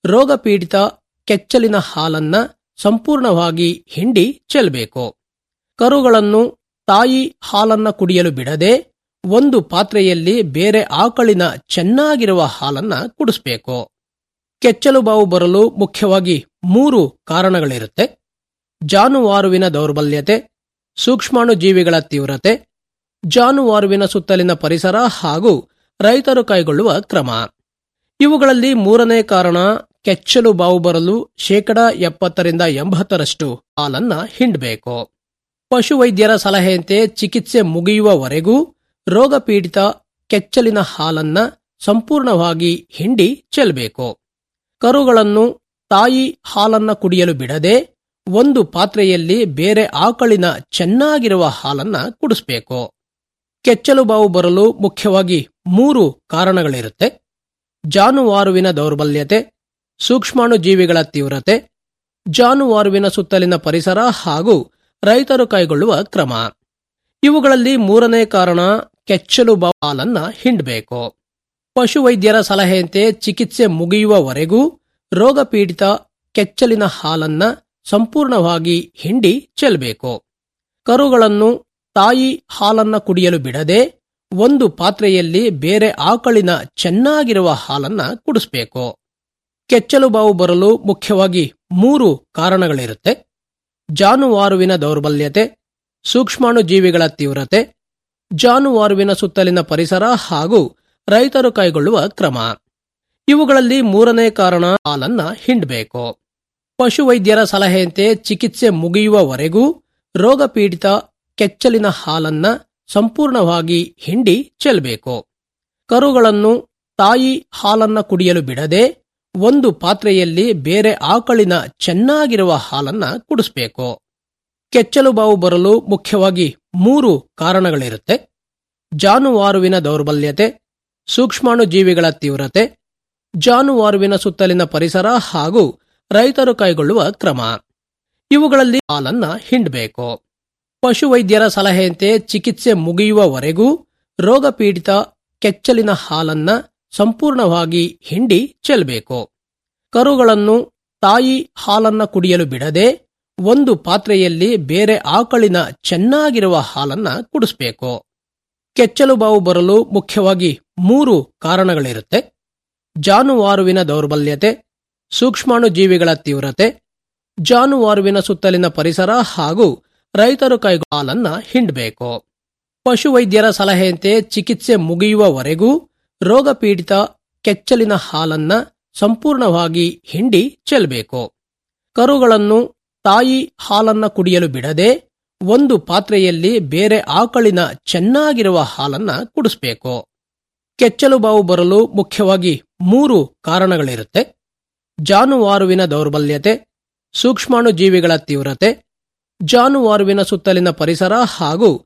ರೋಗಪೀಡಿತ ಕೆಚ್ಚಲಿನ ಹಾಲನ್ನ ಸಂಪೂರ್ಣವಾಗಿ ಹಿಂಡಿ ಚೆಲ್ಲಬೇಕು ಕರುಗಳನ್ನು ತಾಯಿ ಹಾಲನ್ನ ಕುಡಿಯಲು ಬಿಡದೆ ಒಂದು ಪಾತ್ರೆಯಲ್ಲಿ ಬೇರೆ ಆಕಳಿನ ಚೆನ್ನಾಗಿರುವ ಹಾಲನ್ನ ಕುಡಿಸಬೇಕು ಕೆಚ್ಚಲು ಬಾವು ಬರಲು ಮುಖ್ಯವಾಗಿ ಮೂರು ಕಾರಣಗಳಿರುತ್ತೆ ಜಾನುವಾರುವಿನ ದೌರ್ಬಲ್ಯತೆ ಸೂಕ್ಷ್ಮಾಣು ಜೀವಿಗಳ ತೀವ್ರತೆ ಜಾನುವಾರುವಿನ ಸುತ್ತಲಿನ ಪರಿಸರ ಹಾಗೂ ರೈತರು ಕೈಗೊಳ್ಳುವ ಕ್ರಮ ಇವುಗಳಲ್ಲಿ ಮೂರನೇ ಕಾರಣ ಕೆಚ್ಚಲು ಬಾವು ಬರಲು ಶೇಕಡ ಎಪ್ಪತ್ತರಿಂದ ಎಂಬತ್ತರಷ್ಟು ಹಾಲನ್ನ ಹಿಂಡಬೇಕು ಪಶುವೈದ್ಯರ ಸಲಹೆಯಂತೆ ಚಿಕಿತ್ಸೆ ಮುಗಿಯುವವರೆಗೂ ರೋಗಪೀಡಿತ ಕೆಚ್ಚಲಿನ ಹಾಲನ್ನ ಸಂಪೂರ್ಣವಾಗಿ ಹಿಂಡಿ ಚೆಲ್ಲಬೇಕು ಕರುಗಳನ್ನು ತಾಯಿ ಹಾಲನ್ನ ಕುಡಿಯಲು ಬಿಡದೆ ಒಂದು ಪಾತ್ರೆಯಲ್ಲಿ ಬೇರೆ ಆಕಳಿನ ಚೆನ್ನಾಗಿರುವ ಹಾಲನ್ನ ಕುಡಿಸಬೇಕು ಕೆಚ್ಚಲು ಬಾವು ಬರಲು ಮುಖ್ಯವಾಗಿ ಮೂರು ಕಾರಣಗಳಿರುತ್ತೆ ಜಾನುವಾರುವಿನ ದೌರ್ಬಲ್ಯತೆ ಸೂಕ್ಷ್ಮಾಣು ಜೀವಿಗಳ ತೀವ್ರತೆ ಜಾನುವಾರುವಿನ ಸುತ್ತಲಿನ ಪರಿಸರ ಹಾಗೂ ರೈತರು ಕೈಗೊಳ್ಳುವ ಕ್ರಮ ಇವುಗಳಲ್ಲಿ ಮೂರನೇ ಕಾರಣ ಕೆಚ್ಚಲು ಬಾವು ಹಾಲನ್ನ ಹಿಂಡಬೇಕು ಪಶುವೈದ್ಯರ ಸಲಹೆಯಂತೆ ಚಿಕಿತ್ಸೆ ಮುಗಿಯುವವರೆಗೂ ರೋಗಪೀಡಿತ ಕೆಚ್ಚಲಿನ ಹಾಲನ್ನ ಸಂಪೂರ್ಣವಾಗಿ ಹಿಂಡಿ ಚೆಲ್ಲಬೇಕು ಕರುಗಳನ್ನು ತಾಯಿ ಹಾಲನ್ನ ಕುಡಿಯಲು ಬಿಡದೆ ಒಂದು ಪಾತ್ರೆಯಲ್ಲಿ ಬೇರೆ ಆಕಳಿನ ಚೆನ್ನಾಗಿರುವ ಹಾಲನ್ನ ಕುಡಿಸಬೇಕು ಕೆಚ್ಚಲು ಬಾವು ಬರಲು ಮುಖ್ಯವಾಗಿ ಮೂರು ಕಾರಣಗಳಿರುತ್ತೆ ಜಾನುವಾರುವಿನ ದೌರ್ಬಲ್ಯತೆ ಸೂಕ್ಷ್ಮಾಣು ಜೀವಿಗಳ ತೀವ್ರತೆ ಜಾನುವಾರುವಿನ ಸುತ್ತಲಿನ ಪರಿಸರ ಹಾಗೂ ರೈತರು ಕೈಗೊಳ್ಳುವ ಕ್ರಮ ಇವುಗಳಲ್ಲಿ ಮೂರನೇ ಕಾರಣ ಹಾಲನ್ನ ಹಿಂಡಬೇಕು ಪಶುವೈದ್ಯರ ಸಲಹೆಯಂತೆ ಚಿಕಿತ್ಸೆ ಮುಗಿಯುವವರೆಗೂ ರೋಗಪೀಡಿತ ಕೆಚ್ಚಲಿನ ಹಾಲನ್ನ ಸಂಪೂರ್ಣವಾಗಿ ಹಿಂಡಿ ಚೆಲ್ಲಬೇಕು ಕರುಗಳನ್ನು ತಾಯಿ ಹಾಲನ್ನ ಕುಡಿಯಲು ಬಿಡದೆ ಒಂದು ಪಾತ್ರೆಯಲ್ಲಿ ಬೇರೆ ಆಕಳಿನ ಚೆನ್ನಾಗಿರುವ ಹಾಲನ್ನ ಕುಡಿಸಬೇಕು ಕೆಚ್ಚಲು ಬಾವು ಬರಲು ಮುಖ್ಯವಾಗಿ ಮೂರು ಕಾರಣಗಳಿರುತ್ತೆ ಜಾನುವಾರುವಿನ ದೌರ್ಬಲ್ಯತೆ ಸೂಕ್ಷ್ಮಾಣು ಜೀವಿಗಳ ತೀವ್ರತೆ ಜಾನುವಾರುವಿನ ಸುತ್ತಲಿನ ಪರಿಸರ ಹಾಗೂ ರೈತರು ಕೈಗೊಳ್ಳುವ ಕ್ರಮ ಇವುಗಳಲ್ಲಿ ಹಾಲನ್ನ ಹಿಂಡಬೇಕು ಪಶುವೈದ್ಯರ ಸಲಹೆಯಂತೆ ಚಿಕಿತ್ಸೆ ಮುಗಿಯುವವರೆಗೂ ರೋಗಪೀಡಿತ ಕೆಚ್ಚಲಿನ ಹಾಲನ್ನ ಸಂಪೂರ್ಣವಾಗಿ ಹಿಂಡಿ ಚೆಲ್ಲಬೇಕು ಕರುಗಳನ್ನು ತಾಯಿ ಹಾಲನ್ನ ಕುಡಿಯಲು ಬಿಡದೆ ಒಂದು ಪಾತ್ರೆಯಲ್ಲಿ ಬೇರೆ ಆಕಳಿನ ಚೆನ್ನಾಗಿರುವ ಹಾಲನ್ನ ಕುಡಿಸಬೇಕು ಕೆಚ್ಚಲು ಬಾವು ಬರಲು ಮುಖ್ಯವಾಗಿ ಮೂರು ಕಾರಣಗಳಿರುತ್ತೆ ಜಾನುವಾರುವಿನ ದೌರ್ಬಲ್ಯತೆ ಸೂಕ್ಷ್ಮಾಣು ಜೀವಿಗಳ ತೀವ್ರತೆ ಜಾನುವಾರುವಿನ ಸುತ್ತಲಿನ ಪರಿಸರ ಹಾಗೂ ರೈತರು ಕೈಗೊಳ್ಳುವ ಹಾಲನ್ನ ಹಿಂಡಬೇಕು ಪಶುವೈದ್ಯರ ಸಲಹೆಯಂತೆ ಚಿಕಿತ್ಸೆ ಮುಗಿಯುವವರೆಗೂ ರೋಗಪೀಡಿತ ಕೆಚ್ಚಲಿನ ಹಾಲನ್ನ ಸಂಪೂರ್ಣವಾಗಿ ಹಿಂಡಿ ಚೆಲ್ಲಬೇಕು ಕರುಗಳನ್ನು ತಾಯಿ ಹಾಲನ್ನ ಕುಡಿಯಲು ಬಿಡದೆ ಒಂದು ಪಾತ್ರೆಯಲ್ಲಿ ಬೇರೆ ಆಕಳಿನ ಚೆನ್ನಾಗಿರುವ ಹಾಲನ್ನ ಕುಡಿಸಬೇಕು ಕೆಚ್ಚಲು ಬಾವು ಬರಲು ಮುಖ್ಯವಾಗಿ ಮೂರು ಕಾರಣಗಳಿರುತ್ತೆ ಜಾನುವಾರುವಿನ ದೌರ್ಬಲ್ಯತೆ ಸೂಕ್ಷ್ಮಾಣು ಜೀವಿಗಳ ತೀವ್ರತೆ ಜಾನುವಾರುವಿನ ಸುತ್ತಲಿನ ಪರಿಸರ ಹಾಗೂ